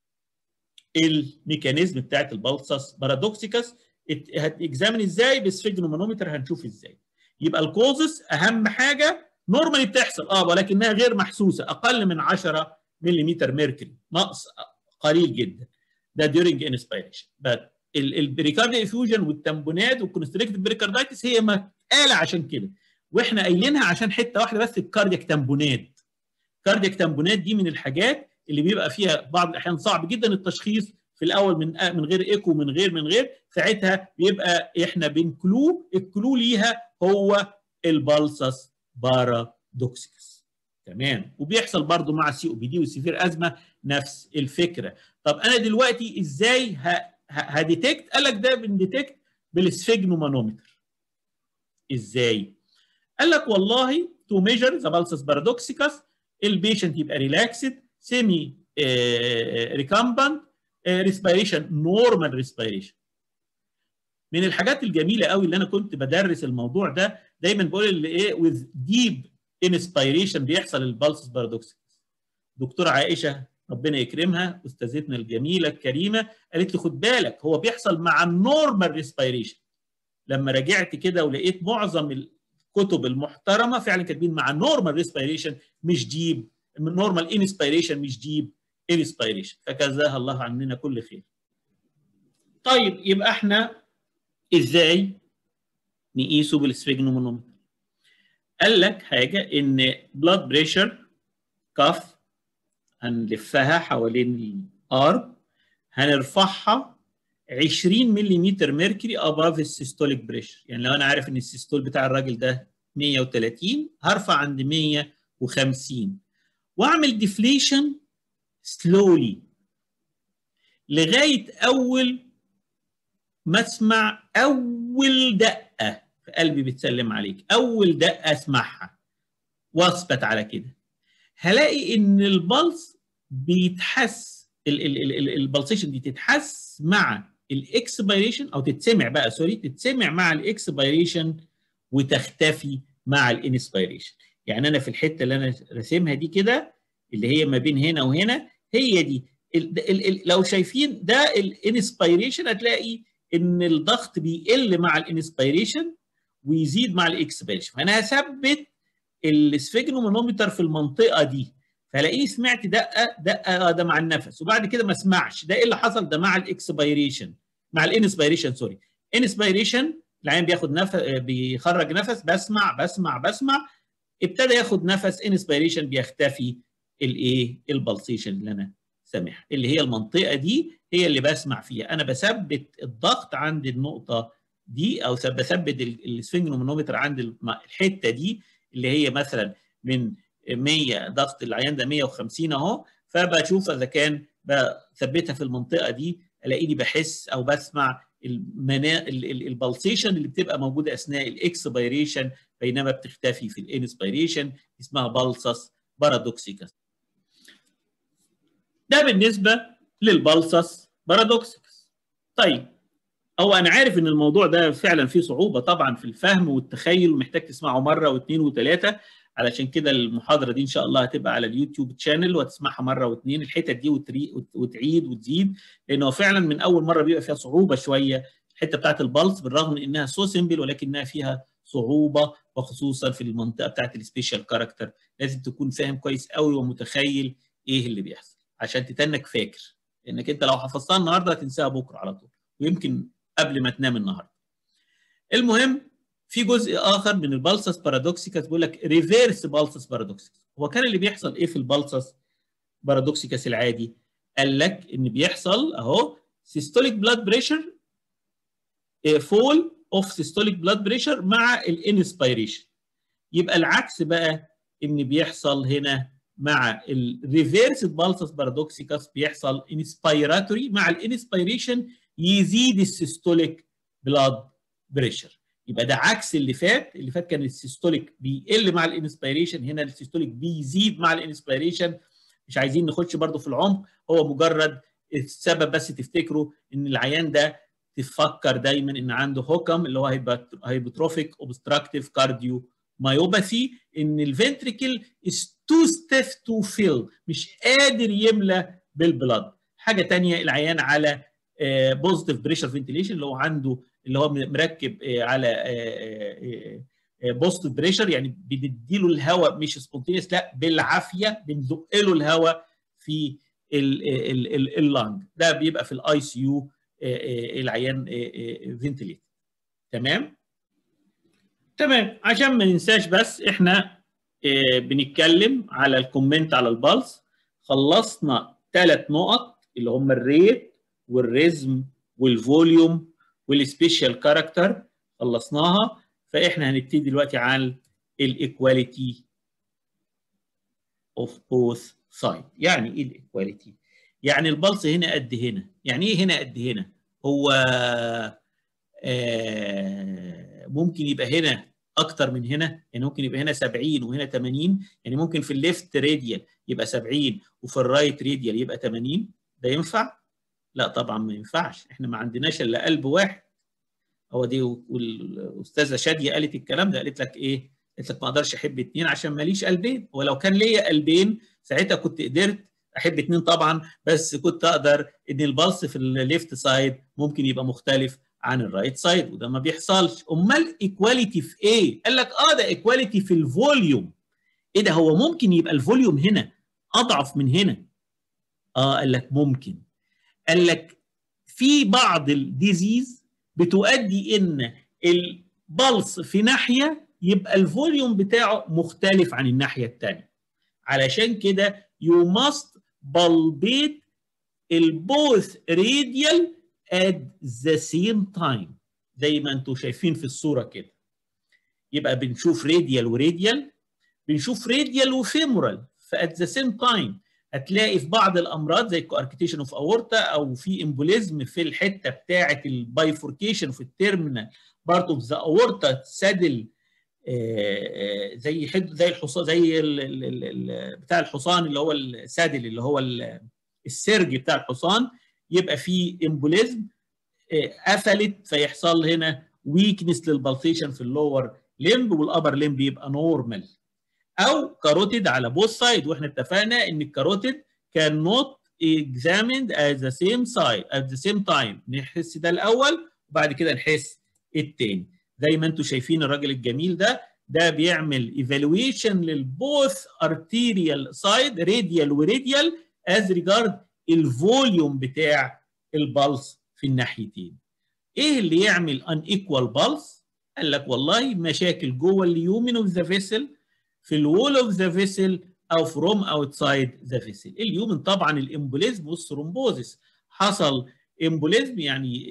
الميكانيزم بتاعت البلسس بارادوكسيكس هتكزامن ازاي بالسفيجنومانومتر هنشوف ازاي يبقى الكوزس اهم حاجه نورمالي بتحصل اه ولكنها غير محسوسه اقل من 10 ملم ميركوري نقص قليل جدا ده during inspiration البريكارديا افيوجن والتمبونات والكونستريكتيف بريكاردايتس هي مقاله عشان كده واحنا قايلينها عشان حته واحده بس الكاردياك تمبونات كاردياك تمبونات دي من الحاجات اللي بيبقى فيها بعض الاحيان صعب جدا التشخيص في الاول من من غير ايكو من غير من غير ساعتها بيبقى احنا بنكلو الكلو ليها هو البلسس بارادوكسيكس تمام وبيحصل برضو مع السي او بي دي والسيفير ازمه نفس الفكره طب انا دلوقتي ازاي هديتكت قال لك ده بنديتكت بالسفيجنومانومتر ازاي قال لك والله تو ميجر ذا بالسس بارادوكسيكس البيشنت يبقى ريلاكسد سيمي ريكامبنت ريسبيريشن نورمال ريسبيريشن من الحاجات الجميله قوي اللي انا كنت بدرس الموضوع ده دايما بقول اللي ايه with deep inspiration بيحصل البالسس بارادوكسيكس دكتوره عائشه ربنا يكرمها استاذتنا الجميله الكريمه قالت لي خد بالك هو بيحصل مع النورمال ريسبيريشن لما راجعت كده ولقيت معظم الكتب المحترمه فعلا كاتبين مع النورمال ريسبيريشن مش ديب نورمال انسبيريشن مش ديب انسبيريشن فجزاها الله عننا كل خير طيب يبقى احنا ازاي نقيسه بالسفيجنومونومتر قال لك حاجه ان بلاد بريشر كف هنلفها حوالين الارم هنرفعها 20 ملم ميركوري اباف السيستوليك بريشر يعني لو انا عارف ان السيستول بتاع الراجل ده 130 هرفع عند 150 واعمل ديفليشن سلولي لغايه اول ما اسمع اول دقه في قلبي بتسلم عليك اول دقه اسمعها واثبت على كده هلاقي ان البلس بيتحس البلسيشن دي تتحس مع الاكسبيريشن او تتسمع بقى سوري تتسمع مع الاكسبيريشن وتختفي مع الانسبيريشن يعني انا في الحته اللي انا راسمها دي كده اللي هي ما بين هنا وهنا هي دي ال ال ال لو شايفين ده الانسبيريشن هتلاقي ان الضغط بيقل مع الانسبيريشن ويزيد مع الاكسبيريشن فانا هثبت السفيجنومانومتر في المنطقه دي فلاقيه سمعت دقه دقه ده مع النفس وبعد كده ما اسمعش ده ايه اللي حصل ده مع الاكسبيريشن مع الانسبيريشن سوري انسبيريشن العين بياخد نفس بيخرج نفس بسمع بسمع بسمع ابتدى ياخد نفس انسبيريشن بيختفي الايه البلسيشن اللي انا سامعها اللي هي المنطقه دي هي اللي بسمع فيها انا بثبت الضغط عند النقطه دي او بثبت السفنجنومانومتر عند الحته دي اللي هي مثلا من 100 ضغط العيان ده 150 اهو فبشوف اذا كان بثبتها في المنطقه دي الاقيني بحس او بسمع المنا... البلسيشن اللي بتبقى موجوده اثناء الاكسبيريشن بينما بتختفي في الانسبيريشن اسمها بالسس بارادوكسيكس ده بالنسبه للبلسس بارادوكسيكس طيب هو انا عارف ان الموضوع ده فعلا فيه صعوبه طبعا في الفهم والتخيل ومحتاج تسمعه مره واثنين وثلاثه علشان كده المحاضره دي ان شاء الله هتبقى على اليوتيوب تشانل وهتسمعها مره واثنين الحتت دي وتعيد وتزيد لانه فعلا من اول مره بيبقى فيها صعوبه شويه الحته بتاعت البلس بالرغم من انها سو سيمبل ولكنها فيها صعوبه وخصوصا في المنطقه بتاعت السبيشال كاركتر لازم تكون فاهم كويس قوي ومتخيل ايه اللي بيحصل عشان تتنك فاكر انك انت لو حفظتها النهارده هتنساها بكره على طول ويمكن قبل ما تنام النهارده المهم في جزء اخر من البالسس بارادوكسيكاس بيقول لك ريفيرس بالسس بارادوكسيكاس هو كان اللي بيحصل ايه في البالسس بارادوكسيكاس العادي قال لك ان بيحصل اهو سيستوليك بلاد بريشر فول اوف سيستوليك بلاد بريشر مع الانسبيريشن يبقى العكس بقى ان بيحصل هنا مع الريفيرس بالسس بارادوكسيكاس بيحصل انسبيراتوري مع الانسبيريشن يزيد السيستوليك بلاد بريشر يبقى ده عكس اللي فات اللي فات كان السيستوليك بيقل مع الانسبيريشن هنا السيستوليك بيزيد مع الانسبيريشن مش عايزين نخش برضو في العمق هو مجرد السبب بس تفتكروا ان العيان ده تفكر دايما ان عنده هوكم اللي هو هايبوتروفيك اوبستراكتيف كارديو مايوباثي ان الفنتريكل از تو ستيف تو فيل مش قادر يملى بالبلد حاجه ثانيه العيان على بوزيتيف بريشر فنتيليشن اللي هو عنده اللي هو مركب على بوزيتيف بريشر يعني بنديله الهواء مش سبونتينيوس لا بالعافيه بنزق له الهواء في اللنج ده بيبقى في الاي سي يو العيان فنتليت تمام تمام عشان ما ننساش بس احنا بنتكلم على الكومنت على البلس خلصنا ثلاث نقط اللي هم الريت والريزم والفوليوم والسبيشال كاركتر خلصناها فاحنا هنبتدي دلوقتي على الايكواليتي اوف بوث سايد يعني ايه الايكواليتي يعني البلس هنا قد هنا يعني ايه هنا قد هنا هو آه ممكن يبقى هنا اكتر من هنا يعني ممكن يبقى هنا 70 وهنا 80 يعني ممكن في الليفت راديال يبقى 70 وفي الرايت راديال يبقى 80 ده ينفع لا طبعا ما ينفعش احنا ما عندناش الا قلب واحد هو دي والاستاذه شاديه قالت الكلام ده قالت لك ايه قالت لك ما اقدرش احب اثنين عشان ماليش قلبين ولو كان ليا قلبين ساعتها كنت قدرت احب اثنين طبعا بس كنت اقدر ان البلس في الليفت سايد ممكن يبقى مختلف عن الرايت سايد وده ما بيحصلش امال ايكواليتي في ايه قال لك اه ده ايكواليتي في الفوليوم ايه ده هو ممكن يبقى الفوليوم هنا اضعف من هنا اه قال لك ممكن قال لك في بعض الديزيز بتؤدي ان البلس في ناحيه يبقى الفوليوم بتاعه مختلف عن الناحيه الثانيه علشان كده you must bulbate البوث radial at the same time زي ما انتم شايفين في الصوره كده يبقى بنشوف راديال وراديال بنشوف راديال وفيمورال فات ذا سيم تايم هتلاقي في بعض الامراض زي الكواركتيشن اوف اورتا او في امبوليزم في الحته بتاعه البايفوركيشن في التيرمينال بارت اوف ذا اورتا سادل زي حد زي الحصان زي ال ال ال بتاع الحصان اللي هو السادل اللي هو السرج بتاع الحصان يبقى في امبوليزم قفلت فيحصل هنا ويكنس للبلسيشن في اللور لمب والابر لمب يبقى نورمال او كاروتيد على بوث سايد واحنا اتفقنا ان الكاروتيد كان نوت examined at the same side at the same time نحس ده الاول وبعد كده نحس التاني زي ما انتم شايفين الراجل الجميل ده ده بيعمل ايفالويشن للبوث ارتيريال سايد راديال وراديال از ريجارد الفوليوم بتاع البلس في الناحيتين ايه اللي يعمل ان ايكوال بلس قال لك والله مشاكل جوه اليومن اوف ذا فيسل في الوول اوف ذا فيسل او فروم اوتسايد ذا فيسل اليومن طبعا الامبوليزم والثرومبوزيس حصل امبوليزم يعني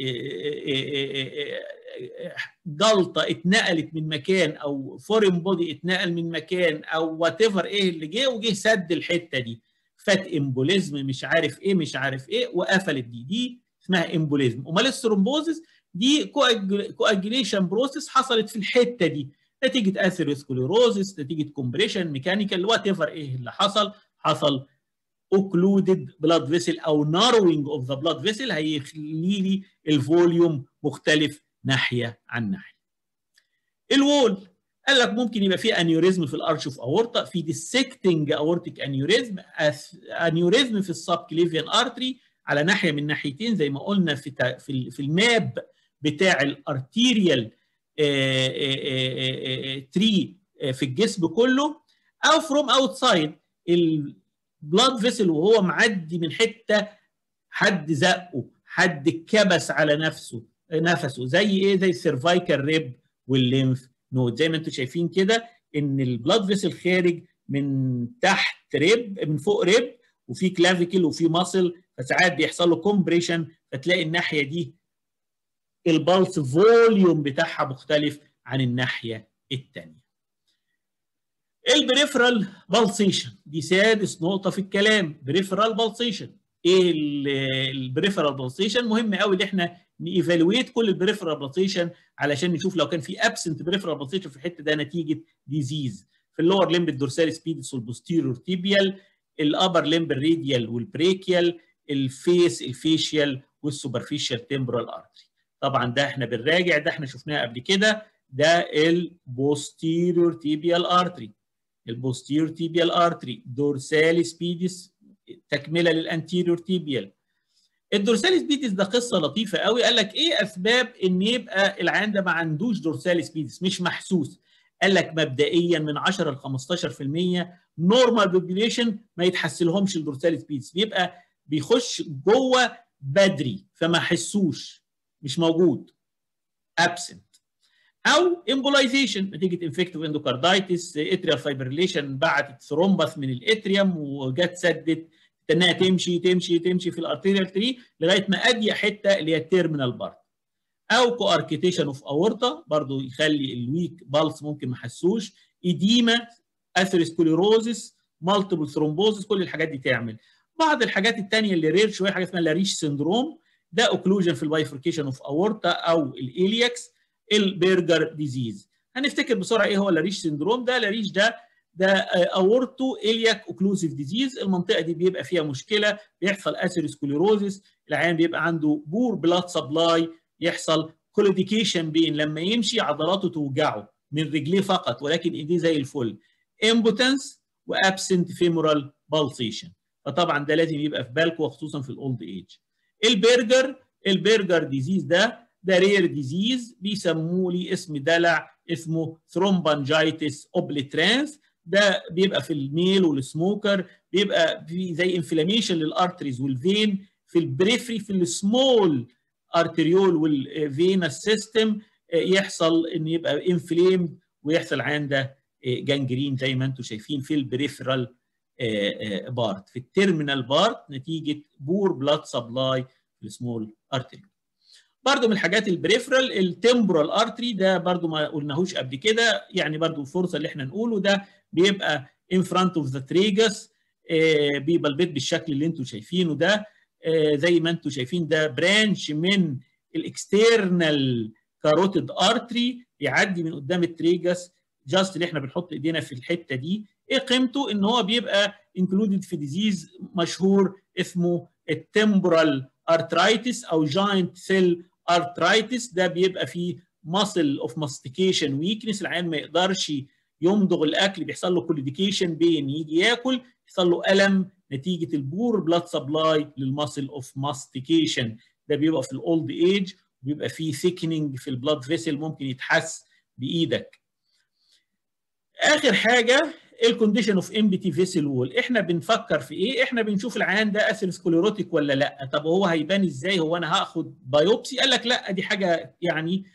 جلطه اتنقلت من مكان او فورين بودي اتنقل من مكان او وات ايفر ايه اللي جه وجه سد الحته دي فات امبوليزم مش عارف ايه مش عارف ايه وقفلت دي دي اسمها امبوليزم امال الثرومبوزيس دي كواجيليشن بروسيس حصلت في الحته دي نتيجه اثيروسكليروزس نتيجه كومبريشن ميكانيكال وات ايفر ايه اللي حصل حصل اوكلودد بلاد فيسل او ناروينج اوف ذا بلاد فيسل هيخلي لي الفوليوم مختلف ناحيه عن ناحيه. الوول قال لك ممكن يبقى في انيوريزم في الارش اوف اورتا في ديسكتنج اورتيك انيوريزم انيوريزم في السبكليفيان ارتري على ناحيه من ناحيتين زي ما قلنا في في الماب بتاع الارتيريال تري في الجسم كله او فروم اوتسايد البلاد فيسل وهو معدي من حته حد زقه حد كبس على نفسه نفسه زي ايه زي السيرفايكال ريب والليمف نود زي ما انتم شايفين كده ان البلاد فيسل خارج من تحت ريب من فوق ريب وفي كلافيكل وفي ماسل فساعات بيحصل له كومبريشن فتلاقي الناحيه دي البلس فوليوم بتاعها مختلف عن الناحيه الثانيه. البريفرال بالسيشن دي سادس نقطه في الكلام بريفرال بالسيشن ايه البريفرال بالسيشن مهم قوي ان احنا نيفالويت كل البريفرال بالسيشن علشان نشوف لو كان في ابسنت بريفرال بالسيشن في الحته ده نتيجه ديزيز في اللور ليمب الدورسال سبيدس والبوستيرور تيبيال الابر ليمب الراديال والبريكيال الفيس الفيشيال والسوبرفيشال تمبرال ارتري طبعا ده احنا بنراجع ده احنا شفناه قبل كده ده البوستيرور تيبيال ارتري البوستيرور تيبيال ارتري دورسال سبيدس تكمله للانتيريور تيبيال الدورسال سبيدس ده قصه لطيفه قوي قال لك ايه اسباب ان يبقى العيان ده ما عندوش دورسال سبيدس مش محسوس قال لك مبدئيا من 10 ل 15% نورمال بوبيليشن ما يتحسلهمش الدورسال سبيدس بيبقى بيخش جوه بدري فما حسوش مش موجود ابسنت او امبولايزيشن نتيجه انفكتيف اندوكاردايتس اتريال فايبريليشن بعتت ثرومبس من الاتريوم وجت سدت انها تمشي تمشي تمشي في الارتيريال تري لغايه ما اضيق حته اللي هي التيرمينال بارت او كواركيتيشن اوف اورتا برضو يخلي الويك بالس ممكن ما حسوش ايديما اثيروسكليروزس مالتيبل ثرومبوزس كل الحاجات دي تعمل بعض الحاجات الثانيه اللي رير شويه حاجه اسمها لاريش سندروم ده اوكلوجن في البايفركيشن اوف اورتا او الالياكس البرجر ديزيز هنفتكر بسرعه ايه هو لاريش سندروم ده لاريش ده ده اورتو الياك اوكلوسيف ديزيز المنطقه دي بيبقى فيها مشكله بيحصل اثيروسكليروزس العيان بيبقى عنده بور بلاد سبلاي يحصل كوليديكيشن بين لما يمشي عضلاته توجعه من رجليه فقط ولكن ايديه زي الفل امبوتنس وابسنت فيمورال بالسيشن فطبعا ده لازم يبقى في بالكم وخصوصا في الاولد ايج البرجر البرجر ديزيز ده ده رير ديزيز بيسموه لي اسم دلع اسمه ثرومبانجايتس اوبليترانس ده بيبقى في الميل والسموكر بيبقى في زي انفلاميشن للارتريز والفين في البريفري في السمول ارتريول والفينس سيستم يحصل ان يبقى انفليمد ويحصل عنده جانجرين زي ما انتم شايفين في البريفرال بارت في التيرمينال بارت نتيجه بور بلاد سبلاي في السمول ارتريول برضو من الحاجات البريفرال التمبرال ارتري ده برضو ما قلناهوش قبل كده يعني برضو فرصه اللي احنا نقوله ده بيبقى in front of the tragus بيبقى البيت بالشكل اللي انتم شايفينه ده زي ما انتم شايفين ده برانش من الاكسترنال كاروتيد ارتري يعدي من قدام التريجس جاست اللي احنا بنحط ايدينا في الحته دي ايه قيمته ان هو بيبقى انكلودد في ديزيز مشهور اسمه التمبرال ارترايتس او جاينت سيل ارترايتس ده بيبقى فيه ماسل اوف ماستيكيشن ويكنس العيان ما يقدرش يمضغ الاكل بيحصل له كوليديكيشن بين يجي ياكل يحصل له الم نتيجه البور بلاد سبلاي للماسل اوف ماستيكيشن ده بيبقى في الاولد ايج بيبقى فيه ثيكننج في البلاد فيسل ممكن يتحس بايدك اخر حاجه الكونديشن اوف امبتي فيسل وول احنا بنفكر في ايه احنا بنشوف العيان ده اثيروسكليروتيك ولا لا طب هو هيبان ازاي هو انا هاخد بايوبسي قال لك لا دي حاجه يعني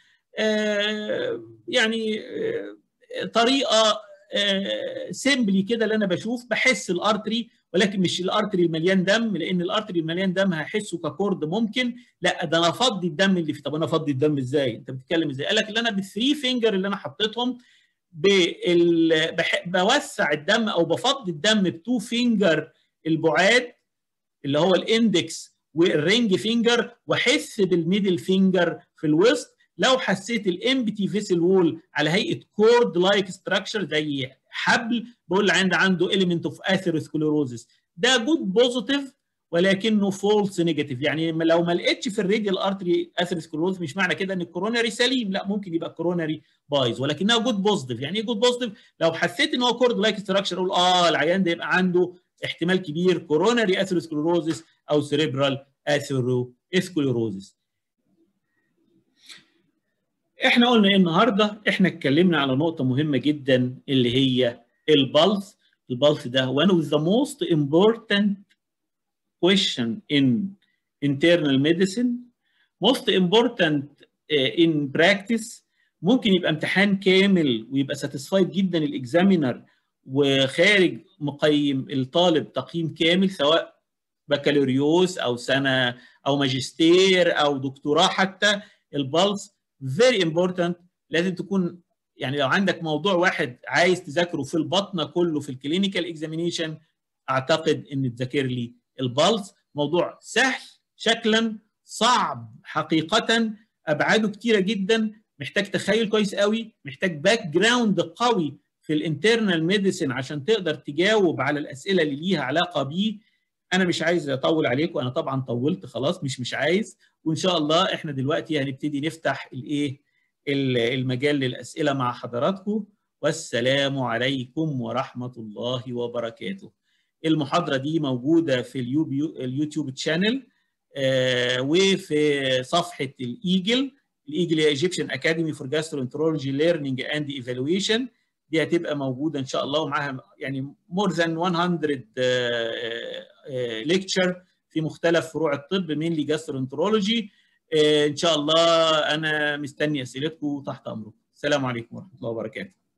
آه يعني آه طريقه آه سيمبلي كده اللي انا بشوف بحس الارتري ولكن مش الارتري المليان دم لان الارتري المليان دم هحسه ككورد ممكن لا ده انا افضي الدم اللي فيه طب انا افضي الدم ازاي انت بتتكلم ازاي قال لك اللي انا بالثري فينجر اللي انا حطيتهم بال... بح... بوسع الدم او بفضي الدم بتو فينجر البعاد اللي هو الاندكس والرينج فينجر واحس بالميدل فينجر في الوسط لو حسيت الامبتي فيسل وول على هيئه كورد لايك ستراكشر زي حبل بقول لعند عنده element اوف اثيروسكليروزس ده جود بوزيتيف ولكنه فولس نيجاتيف يعني لو ما لقيتش في الراديال ارتري اثيروسكليروز مش معنى كده ان الكوروناري سليم لا ممكن يبقى الكوروناري بايظ ولكنها جود بوزيتيف يعني ايه جود بوزيتيف لو حسيت ان هو كورد لايك ستراكشر اقول اه العيان ده يبقى عنده احتمال كبير كوروناري اثيروسكليروزس او سيريبرال اثيروسكليروزس احنا قلنا ايه النهارده احنا اتكلمنا على نقطه مهمه جدا اللي هي البلس البلس ده one of the most important question in internal medicine most important in practice ممكن يبقى امتحان كامل ويبقى ساتيسفايد جدا الاكزامينر وخارج مقيم الطالب تقييم كامل سواء بكالوريوس او سنه او ماجستير او دكتوراه حتى البلس very important لازم تكون يعني لو عندك موضوع واحد عايز تذاكره في البطنه كله في الكلينيكال اكزامينيشن اعتقد ان تذاكر لي البلس موضوع سهل شكلا صعب حقيقه ابعاده كتيره جدا محتاج تخيل كويس قوي محتاج باك جراوند قوي في الانترنال ميديسن عشان تقدر تجاوب على الاسئله اللي ليها علاقه بيه انا مش عايز اطول عليكم انا طبعا طولت خلاص مش مش عايز وان شاء الله احنا دلوقتي هنبتدي نفتح الايه المجال للاسئله مع حضراتكم والسلام عليكم ورحمه الله وبركاته المحاضره دي موجوده في اليوتيوب تشانل آه وفي صفحه الايجل الايجل ايجيبشن اكاديمي فور جاسترونترولوجي ليرنينج اند ايفالويشن دي هتبقى موجوده ان شاء الله ومعاها يعني مور ذان 100 ليكتشر في مختلف فروع الطب مينلي جاسترونترولوجي ان شاء الله انا مستني اسئلتكم تحت امركم السلام عليكم ورحمه الله وبركاته